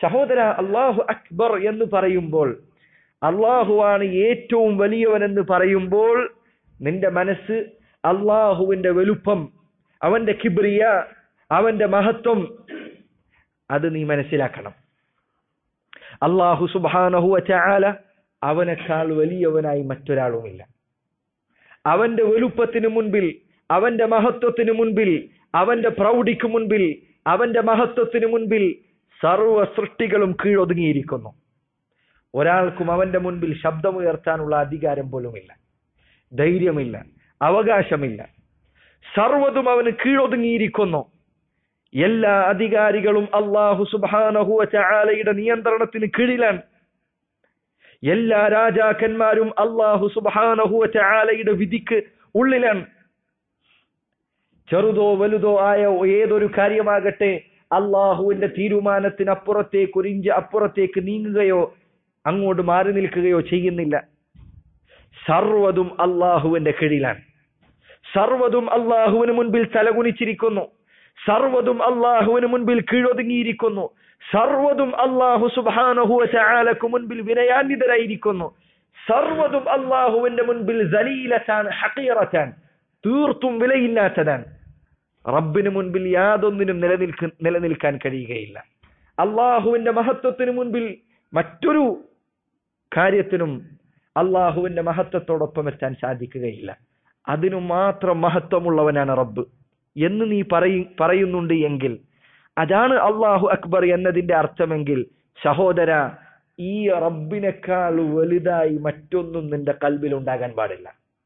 സഹോദര അള്ളാഹു അക്ബർ എന്ന് പറയുമ്പോൾ അള്ളാഹുവാണ് ഏറ്റവും വലിയവൻ എന്ന് പറയുമ്പോൾ നിന്റെ മനസ്സ് അള്ളാഹുവിന്റെ വലുപ്പം അവന്റെ കിബ്രിയ അവന്റെ മഹത്വം അത് നീ മനസ്സിലാക്കണം അള്ളാഹു സുബാനഹുവ ചാല അവനേക്കാൾ വലിയവനായി മറ്റൊരാളുമില്ല അവന്റെ വലുപ്പത്തിന് മുൻപിൽ അവന്റെ മഹത്വത്തിന് മുൻപിൽ അവന്റെ പ്രൗഢിക്ക് മുൻപിൽ അവന്റെ മഹത്വത്തിന് മുൻപിൽ സർവ സൃഷ്ടികളും കീഴൊതുങ്ങിയിരിക്കുന്നു ഒരാൾക്കും അവന്റെ മുൻപിൽ ശബ്ദമുയർത്താനുള്ള അധികാരം പോലുമില്ല ധൈര്യമില്ല അവകാശമില്ല സർവതും അവന് കീഴൊതുങ്ങിയിരിക്കുന്നു എല്ലാ അധികാരികളും അള്ളാഹു സുബാനഹുവ ചാലയുടെ നിയന്ത്രണത്തിന് കീഴിലാണ് എല്ലാ രാജാക്കന്മാരും അള്ളാഹു സുബാനഹുവ ചാലയുടെ വിധിക്ക് ഉള്ളിലാണ് ചെറുതോ വലുതോ ആയ ഏതൊരു കാര്യമാകട്ടെ അള്ളാഹുവിന്റെ തീരുമാനത്തിനപ്പുറത്തേക്ക് ഒരിഞ്ച് അപ്പുറത്തേക്ക് നീങ്ങുകയോ അങ്ങോട്ട് മാറി നിൽക്കുകയോ ചെയ്യുന്നില്ല സർവതും അള്ളാഹുവിന്റെ കീഴിലാണ് സർവതും അള്ളാഹുവിന് മുൻപിൽ തലകുനിച്ചിരിക്കുന്നു സർവതും അള്ളാഹുവിന് മുൻപിൽ കീഴൊതുങ്ങിയിരിക്കുന്നു സർവതും അള്ളാഹു സുബാനഹു ചാലക്ക് മുൻപിൽ വിനയാന്വിതരായിരിക്കുന്നു സർവതും അള്ളാഹുവിന്റെ മുൻപിൽ ജലീലത്താൻ ഹക്കീറത്താൻ തീർത്തും വിലയില്ലാത്തതാണ് റബ്ബിന് മുൻപിൽ യാതൊന്നിനും നിലനിൽക്ക നിലനിൽക്കാൻ കഴിയുകയില്ല അള്ളാഹുവിന്റെ മഹത്വത്തിന് മുൻപിൽ മറ്റൊരു കാര്യത്തിനും അള്ളാഹുവിന്റെ മഹത്വത്തോടൊപ്പം എത്താൻ സാധിക്കുകയില്ല അതിനു മാത്രം മഹത്വമുള്ളവനാണ് റബ്ബ് എന്ന് നീ പറയ പറയുന്നുണ്ട് എങ്കിൽ അതാണ് അള്ളാഹു അക്ബർ എന്നതിന്റെ അർത്ഥമെങ്കിൽ സഹോദര ഈ റബ്ബിനേക്കാൾ വലുതായി മറ്റൊന്നും നിന്റെ കൽബിൽ ഉണ്ടാകാൻ പാടില്ല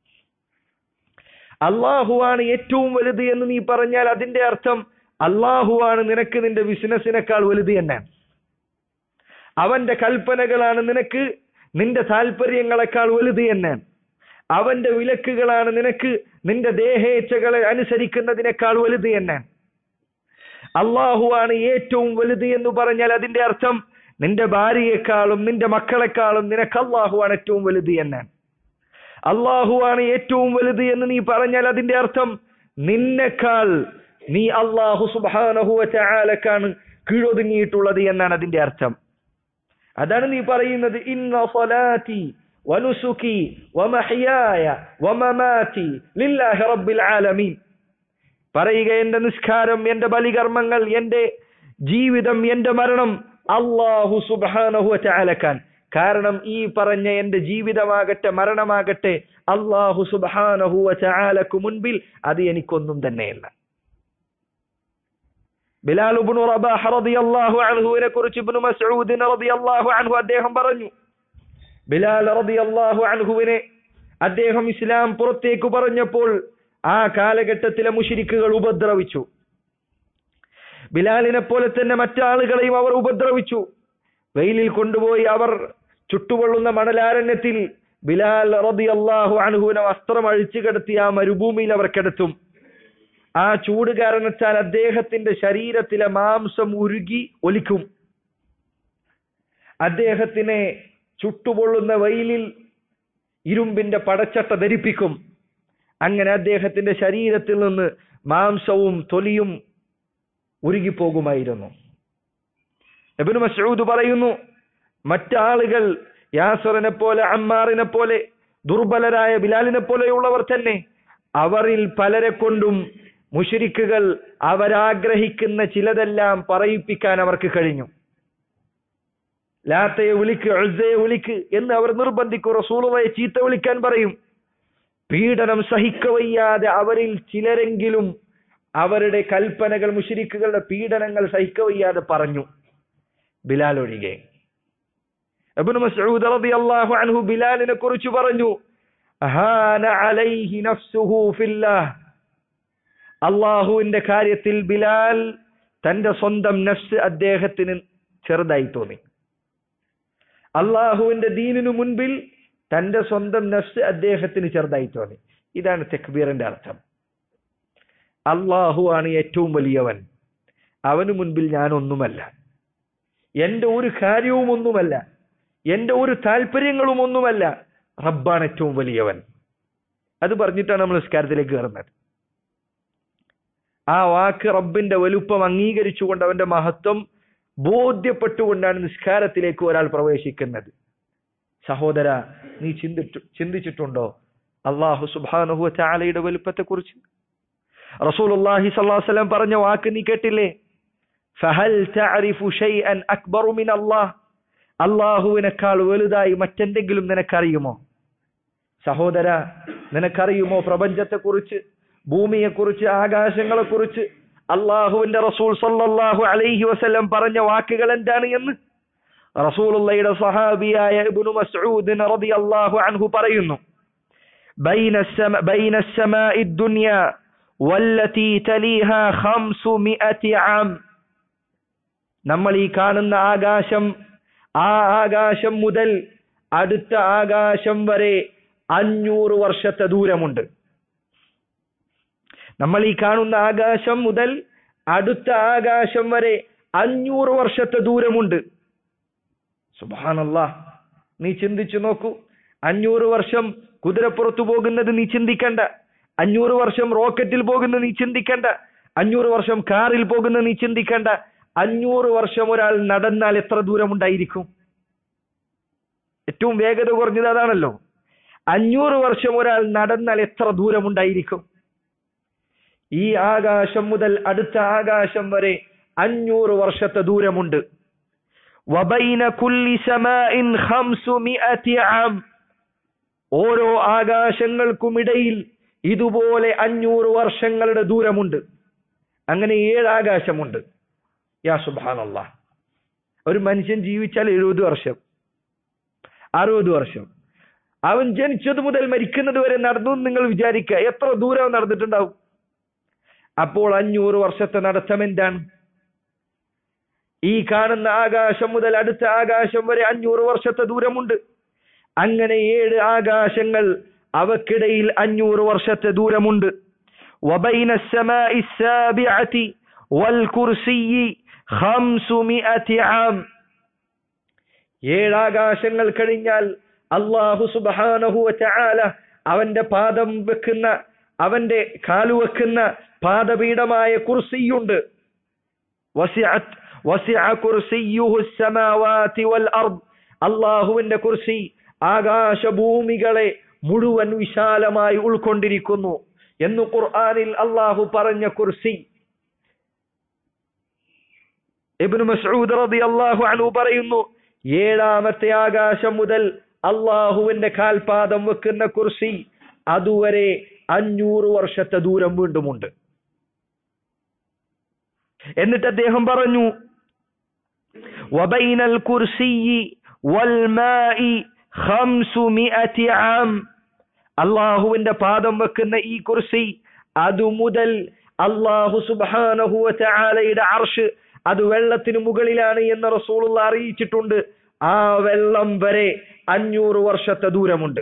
അള്ളാഹുവാണ് ഏറ്റവും വലുത് എന്ന് നീ പറഞ്ഞാൽ അതിന്റെ അർത്ഥം അള്ളാഹുവാണ് നിനക്ക് നിന്റെ ബിസിനസ്സിനേക്കാൾ വലുത് എന്നാണ് അവന്റെ കൽപ്പനകളാണ് നിനക്ക് നിന്റെ താല്പര്യങ്ങളെക്കാൾ വലുത് എന്നാണ് അവന്റെ വിലക്കുകളാണ് നിനക്ക് നിന്റെ ദേഹേച്ഛകളെ അനുസരിക്കുന്നതിനേക്കാൾ വലുത് എന്നാണ് അള്ളാഹുവാണ് ഏറ്റവും വലുത് എന്ന് പറഞ്ഞാൽ അതിന്റെ അർത്ഥം നിന്റെ ഭാര്യയെക്കാളും നിന്റെ മക്കളെക്കാളും നിനക്ക് അള്ളാഹുവാണ് ഏറ്റവും വലുത് എന്നാണ് അള്ളാഹുവാണ് ഏറ്റവും വലുത് എന്ന് നീ പറഞ്ഞാൽ അതിന്റെ അർത്ഥം നിന്നെക്കാൾ നീ അള്ളാഹു സുബാനഹുവ ചാലക്കാണ് കീഴൊതുങ്ങിയിട്ടുള്ളത് എന്നാണ് അതിന്റെ അർത്ഥം അതാണ് നീ പറയുന്നത് ഇന്ന സ്വലാത്തി വനുസുക്കി വമഹിയായ വമമാതി ലില്ലാഹി റബ്ബിൽ ആലമീൻ പറയുക എന്റെ നിസ്കാരം എന്റെ ബലികർമ്മങ്ങൾ എന്റെ ജീവിതം എന്റെ മരണം അള്ളാഹു സുബാനഹു ചാലക്കാൻ കാരണം ഈ പറഞ്ഞ എന്റെ ജീവിതമാകട്ടെ മരണമാകട്ടെ അള്ളാഹു സുബാനഹു ചാലക്കു മുൻപിൽ അത് എനിക്കൊന്നും തന്നെയല്ല ബിലാൽ ഇബ്നു റബാഹ് റളിയല്ലാഹു അൻഹുവിനെ കുറിച്ച് ഇബ്നു മസ്ഊദ് റളിയല്ലാഹു അൻഹു അദ്ദേഹം പറഞ്ഞു ബിലാൽ റളിയല്ലാഹു അൻഹുവിനെ അദ്ദേഹം ഇസ്ലാം പുറത്തേക്ക് പറഞ്ഞപ്പോൾ ആ കാലഘട്ടത്തിലെ മുഷിരിക്കുകൾ ഉപദ്രവിച്ചു ബിലാലിനെ പോലെ തന്നെ മറ്റാളുകളെയും അവർ ഉപദ്രവിച്ചു വെയിലിൽ കൊണ്ടുപോയി അവർ ചുട്ടുകൊള്ളുന്ന മണലാരണ്യത്തിൽ ബിലാൽ റളിയല്ലാഹു അൻഹുവിനെ വസ്ത്രം അഴിച്ചു കിടത്തി ആ മരുഭൂമിയിൽ അവർ കിടത്തും ആ ചൂട് കാരണത്താൽ അദ്ദേഹത്തിന്റെ ശരീരത്തിലെ മാംസം ഉരുകി ഒലിക്കും അദ്ദേഹത്തിനെ ചുട്ടുപൊള്ളുന്ന വെയിലിൽ ഇരുമ്പിന്റെ പടച്ചട്ട ധരിപ്പിക്കും അങ്ങനെ അദ്ദേഹത്തിന്റെ ശരീരത്തിൽ നിന്ന് മാംസവും തൊലിയും ഉരുകിപ്പോകുമായിരുന്നു എബിന് മസൂദ് പറയുന്നു മറ്റാളുകൾ യാസറിനെ പോലെ അമ്മാറിനെ പോലെ ദുർബലരായ ബിലാലിനെ പോലെയുള്ളവർ തന്നെ അവരിൽ പലരെ കൊണ്ടും മുഷരിക്കുകൾ അവരാഗ്രഹിക്കുന്ന ചിലതെല്ലാം പറയിപ്പിക്കാൻ അവർക്ക് കഴിഞ്ഞു ലാത്തയെ വിളിക്ക് അഴ്സയെ വിളിക്ക് എന്ന് അവർ നിർബന്ധിക്കും റസൂളുവയെ ചീത്ത വിളിക്കാൻ പറയും പീഡനം സഹിക്കവയ്യാതെ അവരിൽ ചിലരെങ്കിലും അവരുടെ കൽപ്പനകൾ മുഷിരിക്കുകളുടെ പീഡനങ്ങൾ സഹിക്കവയ്യാതെ പറഞ്ഞു ബിലാൽ ഒഴികെ അബ്നു മസ്ഊദ് റളിയല്ലാഹു അൻഹു ബിലാലിനെ കുറിച്ച് പറഞ്ഞു ഹാന അലൈഹി നഫ്സുഹു ഫില്ലാഹ് അള്ളാഹുവിന്റെ കാര്യത്തിൽ ബിലാൽ തന്റെ സ്വന്തം നഫ്സ് അദ്ദേഹത്തിന് ചെറുതായി തോന്നി അള്ളാഹുവിന്റെ ദീനിനു മുൻപിൽ തന്റെ സ്വന്തം നഫ്സ് അദ്ദേഹത്തിന് ചെറുതായി തോന്നി ഇതാണ് തെക്ബീറിന്റെ അർത്ഥം അള്ളാഹു ആണ് ഏറ്റവും വലിയവൻ അവന് മുൻപിൽ ഞാൻ ഒന്നുമല്ല എന്റെ ഒരു കാര്യവും ഒന്നുമല്ല എന്റെ ഒരു താല്പര്യങ്ങളും ഒന്നുമല്ല റബ്ബാണ് ഏറ്റവും വലിയവൻ അത് പറഞ്ഞിട്ടാണ് നമ്മൾ നിസ്കാരത്തിലേക്ക് കയറുന്നത് ആ വാക്ക് റബ്ബിന്റെ വലുപ്പം അംഗീകരിച്ചുകൊണ്ട് അവന്റെ മഹത്വം ബോധ്യപ്പെട്ടുകൊണ്ടാണ് നിസ്കാരത്തിലേക്ക് ഒരാൾ പ്രവേശിക്കുന്നത് സഹോദര നീ ചിന്തിച്ചു ചിന്തിച്ചിട്ടുണ്ടോ അള്ളാഹു സുബാനുഹു ചാലയുടെ വലുപ്പത്തെ കുറിച്ച് റസൂലുള്ളാഹി സ്വല്ലല്ലാഹു അലൈഹി വസല്ലം പറഞ്ഞ വാക്ക് നീ കേട്ടില്ലേ ഫഹൽ തഅരിഫു ഷൈഅൻ അക്ബറു മിൻ അല്ലാഹ് അള്ളാഹുവിനേക്കാൾ വലുതായി മറ്റെന്തെങ്കിലും നിനക്കറിയുമോ സഹോദര നിനക്കറിയുമോ പ്രപഞ്ചത്തെക്കുറിച്ച് ഭൂമിയെക്കുറിച്ച് ആകാശങ്ങളെക്കുറിച്ച് അള്ളാഹുവിന്റെ റസൂൽ സല്ലല്ലാഹു അലൈഹി വസല്ലം പറഞ്ഞ വാക്കുകൾ എന്താണ് എന്ന് റസൂലുള്ളയുടെ സഹാബിയായ ഇബ്നു മസ്ഊദ് റളിയല്ലാഹു അൻഹു പറയുന്നു بين السماء بين السماء الدنيا والتي تليها 500 عام നമ്മൾ ഈ കാണുന്ന ആകാശം ആ ആകാശം മുതൽ അടുത്ത ആകാശം വരെ അഞ്ഞൂറ് വർഷത്തെ ദൂരമുണ്ട് നമ്മൾ ഈ കാണുന്ന ആകാശം മുതൽ അടുത്ത ആകാശം വരെ അഞ്ഞൂറ് വർഷത്തെ ദൂരമുണ്ട് സുബാനല്ല നീ ചിന്തിച്ചു നോക്കൂ അഞ്ഞൂറ് വർഷം കുതിരപ്പുറത്തു പോകുന്നത് നീ ചിന്തിക്കണ്ട അഞ്ഞൂറ് വർഷം റോക്കറ്റിൽ പോകുന്നത് നീ ചിന്തിക്കണ്ട അഞ്ഞൂറ് വർഷം കാറിൽ പോകുന്നത് നീ ചിന്തിക്കണ്ട അഞ്ഞൂറ് വർഷം ഒരാൾ നടന്നാൽ എത്ര ദൂരമുണ്ടായിരിക്കും ഏറ്റവും വേഗത കുറഞ്ഞത് അതാണല്ലോ അഞ്ഞൂറ് വർഷം ഒരാൾ നടന്നാൽ എത്ര ദൂരമുണ്ടായിരിക്കും ഈ ആകാശം മുതൽ അടുത്ത ആകാശം വരെ അഞ്ഞൂറ് വർഷത്തെ ദൂരമുണ്ട് വബൈന കുല്ലി സമാഇൻ ഖംസുമിഅതി ആം ഓരോ ആകാശങ്ങൾക്കുമിടയിൽ ഇതുപോലെ അഞ്ഞൂറ് വർഷങ്ങളുടെ ദൂരമുണ്ട് അങ്ങനെ ഏഴ് ആകാശമുണ്ട് യാ സുബാനല്ല ഒരു മനുഷ്യൻ ജീവിച്ചാൽ എഴുപത് വർഷം അറുപത് വർഷം അവൻ ജനിച്ചത് മുതൽ മരിക്കുന്നത് വരെ നടന്നു എന്ന് നിങ്ങൾ വിചാരിക്കുക എത്ര ദൂരം നടന്നിട്ടുണ്ടാവും അപ്പോൾ അഞ്ഞൂറ് വർഷത്തെ നടത്തം എന്താണ് ഈ കാണുന്ന ആകാശം മുതൽ അടുത്ത ആകാശം വരെ അഞ്ഞൂറ് വർഷത്തെ ദൂരമുണ്ട് അങ്ങനെ ഏഴ് ആകാശങ്ങൾ അവക്കിടയിൽ അഞ്ഞൂറ് വർഷത്തെ ദൂരമുണ്ട് وبين السماء السابعة والكرسي خمسمائة عام ഏഴാകാശങ്ങൾ കഴിഞ്ഞാൽ അള്ളാഹു സുബാനഹു ചാല അവന്റെ പാദം വെക്കുന്ന അവന്റെ കാലുവെക്കുന്ന പാദപീഠമായ കുർസിയുണ്ട് വസിഅത്ത് വസിഅ കുർസിയുഹു السماوات والارض അള്ളാഹുവിന്റെ കുർസി ആകാശഭൂമികളെ മുഴുവൻ വിശാലമായി ഉൾക്കൊണ്ടിരിക്കുന്നു എന്ന് ഖുർആനിൽ അള്ളാഹു പറഞ്ഞ കുർസി ഇബ്നു മസ്ഊദ് റളിയല്ലാഹു അൻഹു പറയുന്നു ഏഴാമത്തെ ആകാശം മുതൽ അള്ളാഹുവിന്റെ കാൽപാദം വെക്കുന്ന കുർസി അതുവരെ അഞ്ഞൂറ് വർഷത്തെ ദൂരം വീണ്ടുമുണ്ട് എന്നിട്ട് അദ്ദേഹം പറഞ്ഞു വബൈനൽ കുർസിയി വൽമായി ഖംസുമിഅതി ആം അള്ളാഹുവിന്റെ പാദം വെക്കുന്ന ഈ കുർസി അതു മുതൽ അള്ളാഹു സുബ്ഹാനഹു വതആലയുടെ അർഷ് അത് വെള്ളത്തിന് മുകളിലാണ് എന്ന് റസൂലുള്ള അറിയിച്ചിട്ടുണ്ട് ആ വെള്ളം വരെ അഞ്ഞൂറ് വർഷത്തെ ദൂരമുണ്ട്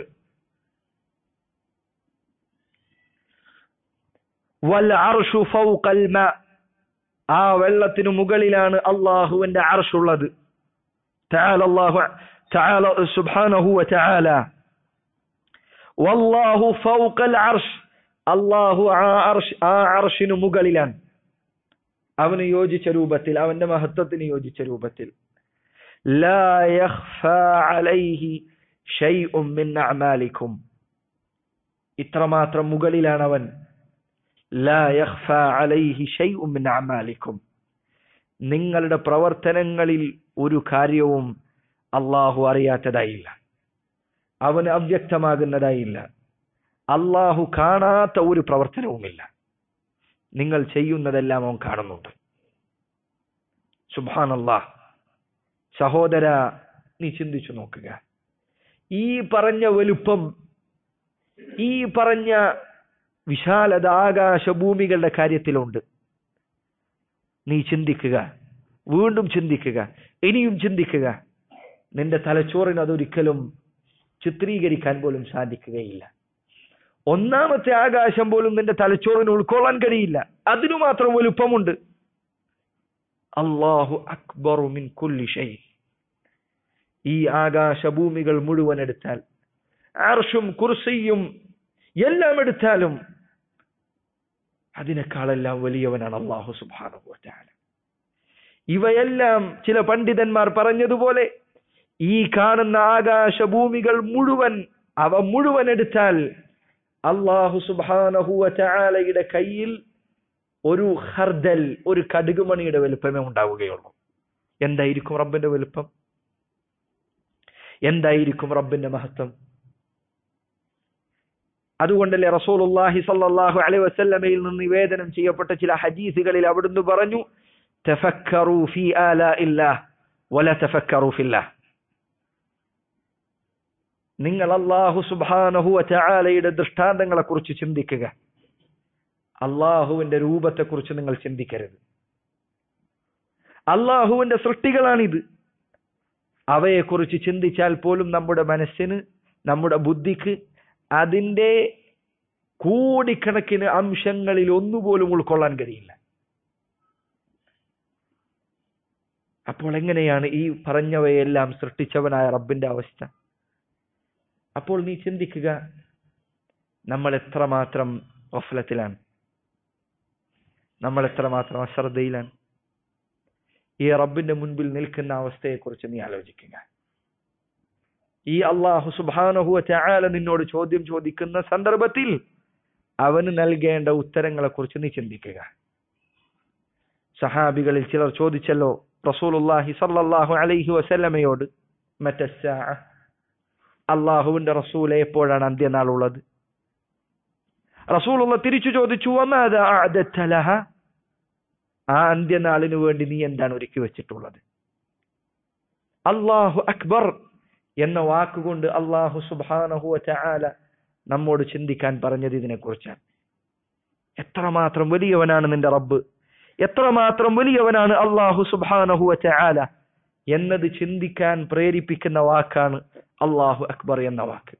വൽ അർഷു ഫൗഖൽ മാ ആ വെള്ളത്തിനു മുകളിലാണ് അള്ളാഹുവിന്റെ അർഷുള്ളത് تعالى الله تعالى سبحانه وتعالى والله فوق العرش അള്ളാഹു ആ അർഷ് ആ അർഷിന് മുകളിലാണ് അവന് യോജിച്ച രൂപത്തിൽ അവന്റെ മഹത്വത്തിന് യോജിച്ച രൂപത്തിൽ لا يخفى عليه شيء من أعمالكم ഇത്രമാത്രം മുകളിലാണ് അവൻ لا يخفى عليه شيء من أعمالكم നിങ്ങളുടെ പ്രവർത്തനങ്ങളിൽ ഒരു കാര്യവും അള്ളാഹു അറിയാത്തതായില്ല അവന് അവ്യക്തമാകുന്നതായില്ല അള്ളാഹു കാണാത്ത ഒരു പ്രവർത്തനവുമില്ല നിങ്ങൾ ചെയ്യുന്നതെല്ലാം അവൻ കാണുന്നുണ്ട് സുബാനല്ലാഹ് സഹോദര നീ ചിന്തിച്ചു നോക്കുക ഈ പറഞ്ഞ വലുപ്പം ഈ പറഞ്ഞ വിശാലത ആകാശഭൂമികളുടെ കാര്യത്തിലുണ്ട് നീ ചിന്തിക്കുക വീണ്ടും ചിന്തിക്കുക ഇനിയും ചിന്തിക്കുക നിന്റെ തലച്ചോറിന് അതൊരിക്കലും ചിത്രീകരിക്കാൻ പോലും സാധിക്കുകയില്ല ഒന്നാമത്തെ ആകാശം പോലും നിന്റെ തലച്ചോറിന് ഉൾക്കൊള്ളാൻ കഴിയില്ല അതിനു മാത്രം വലുപ്പമുണ്ട് അള്ളാഹു അക്ബറു മിൻ കുല്ലി ഷൈ ഈ ആകാശഭൂമികൾ മുഴുവൻ എടുത്താൽ അർഷും കുർസിയും എല്ലാം എടുത്താലും അതിനേക്കാളെല്ലാം വലിയവനാണ് അള്ളാഹു സുബാനുഭവത്താല ഇവയെല്ലാം ചില പണ്ഡിതന്മാർ പറഞ്ഞതുപോലെ ഈ കാണുന്ന ആകാശഭൂമികൾ മുഴുവൻ അവ മുഴുവൻ എടുത്താൽ അള്ളാഹു സുബാനഹുവ ചാലയുടെ കയ്യിൽ ഒരു ഹർദൽ ഒരു കടുകുമണിയുടെ വലുപ്പമേ ഉണ്ടാവുകയുള്ളൂ എന്തായിരിക്കും റബ്ബിന്റെ വലുപ്പം എന്തായിരിക്കും റബ്ബിന്റെ മഹത്വം അതുകൊണ്ടല്ലേ റസൂലുള്ളാഹി സല്ലല്ലാഹു അലൈഹി വസല്ലമയിൽ നിന്ന് നിവേദനം ചെയ്യപ്പെട്ട ചില ഹദീസുകളിൽ അവിടുന്ന് പറഞ്ഞു തഫക്കറു ഫീ ആലാഇല്ലാഹ് വല തഫക്കറു ഫില്ലാഹ് നിങ്ങൾ അള്ളാഹു സുബ്ഹാനഹു വതആലയുടെ ദൃഷ്ടാന്തങ്ങളെ കുറിച്ച് ചിന്തിക്കുക അള്ളാഹുവിന്റെ രൂപത്തെക്കുറിച്ച് നിങ്ങൾ ചിന്തിക്കരുത് അള്ളാഹുവിന്റെ സൃഷ്ടികളാണിത് അവയെക്കുറിച്ച് ചിന്തിച്ചാൽ പോലും നമ്മുടെ മനസ്സിന് നമ്മുടെ ബുദ്ധിക്ക് അതിന്റെ കോടിക്കണക്കിന് അംശങ്ങളിൽ ഒന്നുപോലും ഉൾക്കൊള്ളാൻ കഴിയില്ല അപ്പോൾ എങ്ങനെയാണ് ഈ പറഞ്ഞവയെല്ലാം സൃഷ്ടിച്ചവനായ റബ്ബിന്റെ അവസ്ഥ അപ്പോൾ നീ ചിന്തിക്കുക നമ്മൾ എത്രമാത്രം ഗഫലത്തിലാണ് നമ്മൾ എത്രമാത്രം അശ്രദ്ധയിലാണ് ഈ റബ്ബിന്റെ മുൻപിൽ നിൽക്കുന്ന അവസ്ഥയെക്കുറിച്ച് നീ ആലോചിക്കുക ഈ അള്ളാഹു സുബാനഹുവ ചായാല നിന്നോട് ചോദ്യം ചോദിക്കുന്ന സന്ദർഭത്തിൽ അവന് നൽകേണ്ട ഉത്തരങ്ങളെ കുറിച്ച് നീ ചിന്തിക്കുക സഹാബികളിൽ ചിലർ ചോദിച്ചല്ലോ റസൂലുല്ലാഹി സല്ലല്ലാഹു അലൈഹി വസല്ലമയോട് മറ്റസ്സാ അള്ളാഹുവിന്റെ റസൂലെ എപ്പോഴാണ് അന്ത്യനാൾ ഉള്ളത് റസൂലുള്ള തിരിച്ചു ചോദിച്ചു "വമാദാ അഅദത്ത ലഹ?" ആ അന്ത്യനാളിനു വേണ്ടി നീ എന്താണ് ഒരുക്കി വെച്ചിട്ടുള്ളത് അള്ളാഹു അക്ബർ എന്ന വാക്കുകൊണ്ട് അള്ളാഹു സുബാനഹു ചാല നമ്മോട് ചിന്തിക്കാൻ പറഞ്ഞത് ഇതിനെക്കുറിച്ചാണ് എത്രമാത്രം വലിയവനാണ് നിന്റെ റബ്ബ് എത്രമാത്രം വലിയവനാണ് അള്ളാഹു സുബാനഹു ചാല എന്നത് ചിന്തിക്കാൻ പ്രേരിപ്പിക്കുന്ന വാക്കാണ് അള്ളാഹു അക്ബർ എന്ന വാക്ക്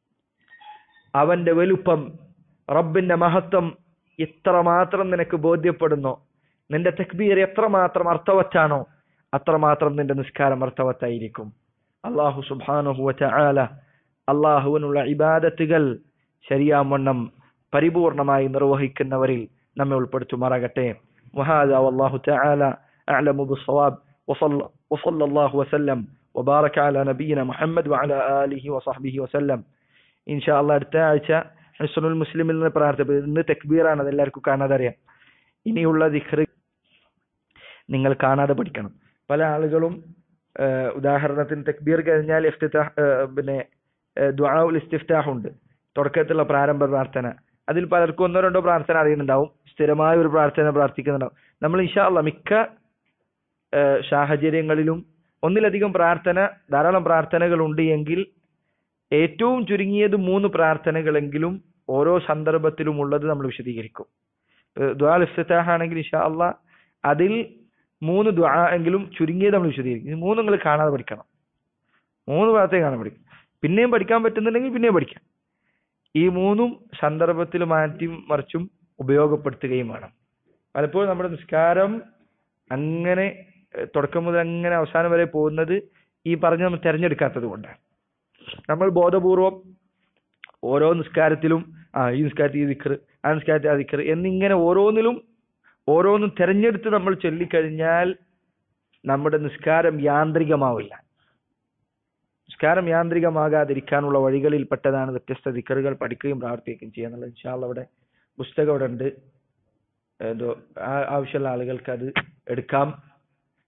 അവന്റെ വലുപ്പം റബ്ബിന്റെ മഹത്വം എത്രമാത്രം നിനക്ക് ബോധ്യപ്പെടുന്നോ നിന്റെ തക്ബീർ എത്രമാത്രം അർത്ഥവത്താണോ അത്രമാത്രം നിന്റെ നിസ്കാരം അർത്ഥവത്തായിരിക്കും അള്ളാഹു സുബാനുഹുവ ചാല അള്ളാഹുവിനുള്ള ഇബാദത്തുകൾ ശരിയാവണ്ണം പരിപൂർണമായി നിർവഹിക്കുന്നവരിൽ നമ്മെ ഉൾപ്പെടുത്തുമാറാകട്ടെ وهذا والله تعالى أعلم بالصواب وصلى, وصلى الله وسلم وبارك على نبينا محمد وعلى آله وصحبه وسلم إن شاء الله അടുത്ത ആഴ്ച ഹസ്നുൽ മുസ്ലിമിൽ നിന്ന് പ്രാർത്ഥിപ്പ് ഇന്ന് തെക്ബീറാണ് അത് എല്ലാവർക്കും കാണാതെ അറിയാം ഇനിയുള്ള ദിഖ്റ് നിങ്ങൾ കാണാതെ പഠിക്കണം പല ആളുകളും ഏഹ്, ഉദാഹരണത്തിന് തക്ബീർ കഴിഞ്ഞാൽ ഇഫ്തിതാഹ് ഏഹ്, പിന്നെ ദുആഉൽ ഇസ്തിഫ്താഹ് ഉണ്ട് തുടക്കത്തിലുള്ള പ്രാരംഭ പ്രാർത്ഥന അതിൽ പലർക്കും ഒന്നോ രണ്ടോ പ്രാർത്ഥന അറിയുന്നുണ്ടാവും സ്ഥിരമായ ഒരു പ്രാർത്ഥന പ്രാർത്ഥിക്കുന്നുണ്ടാവും നമ്മൾ ഇൻഷാ അല്ലാ മിക്ക ഏഹ്, സാഹചര്യങ്ങളിലും ഒന്നിലധികം പ്രാർത്ഥന ധാരാളം പ്രാർത്ഥനകൾ ഉണ്ട് എങ്കിൽ ഏറ്റവും ചുരുങ്ങിയത് മൂന്ന് പ്രാർത്ഥനകളെങ്കിലും ഓരോ സന്ദർഭത്തിലും ഉള്ളത് നമ്മൾ വിശദീകരിക്കും ദ്വാൽ ഇഫ്തിതാഹ് ആണെങ്കിൽ ഇൻഷാ അല്ലാ അതിൽ മൂന്ന് ദ്വാ എങ്കിലും ചുരുങ്ങിയത് നമ്മൾ വിശദീകരിക്കും ഇത് മൂന്ന് നിങ്ങൾ കാണാതെ പഠിക്കണം മൂന്ന് പ്രാർത്ഥന കാണാൻ പഠിക്കും പിന്നെയും പഠിക്കാൻ പറ്റുന്നുണ്ടെങ്കിൽ പിന്നെയും പഠിക്കാം ഈ മൂന്നും സന്ദർഭത്തിൽ മാറ്റിയും മറിച്ചും ഉപയോഗപ്പെടുത്തുകയും വേണം പലപ്പോഴും നമ്മുടെ നിസ്കാരം അങ്ങനെ ഏഹ്, തുടക്കം മുതൽ അങ്ങനെ അവസാനം വരെ പോകുന്നത് ഈ പറഞ്ഞ നമ്മൾ തെരഞ്ഞെടുക്കാത്തത് കൊണ്ടാണ് നമ്മൾ ബോധപൂർവം ഓരോ നിസ്കാരത്തിലും ആ ഈ നിസ്കാരത്തിൽ ഈ ദിക്കർ ആ നിസ്കാരത്തിൽ ആ ദിക്കർ എന്നിങ്ങനെ ഓരോന്നിലും ഓരോന്നും തെരഞ്ഞെടുത്ത് നമ്മൾ ചൊല്ലിക്കഴിഞ്ഞാൽ നമ്മുടെ നിസ്കാരം യാന്ത്രികമാവില്ല നിസ്കാരം യാന്ത്രികമാകാതിരിക്കാനുള്ള വഴികളിൽ പെട്ടതാണ് വ്യത്യസ്ത ദിക്കറുകൾ പഠിക്കുകയും പ്രാർത്ഥിക്കുകയും ചെയ്യാന്നുള്ളത് ഇൻഷാല്ല അവിടെ പുസ്തകം അവിടെ ഉണ്ട് ഏതോ ആ- ആവശ്യമുള്ള ആളുകൾക്ക് അത് എടുക്കാം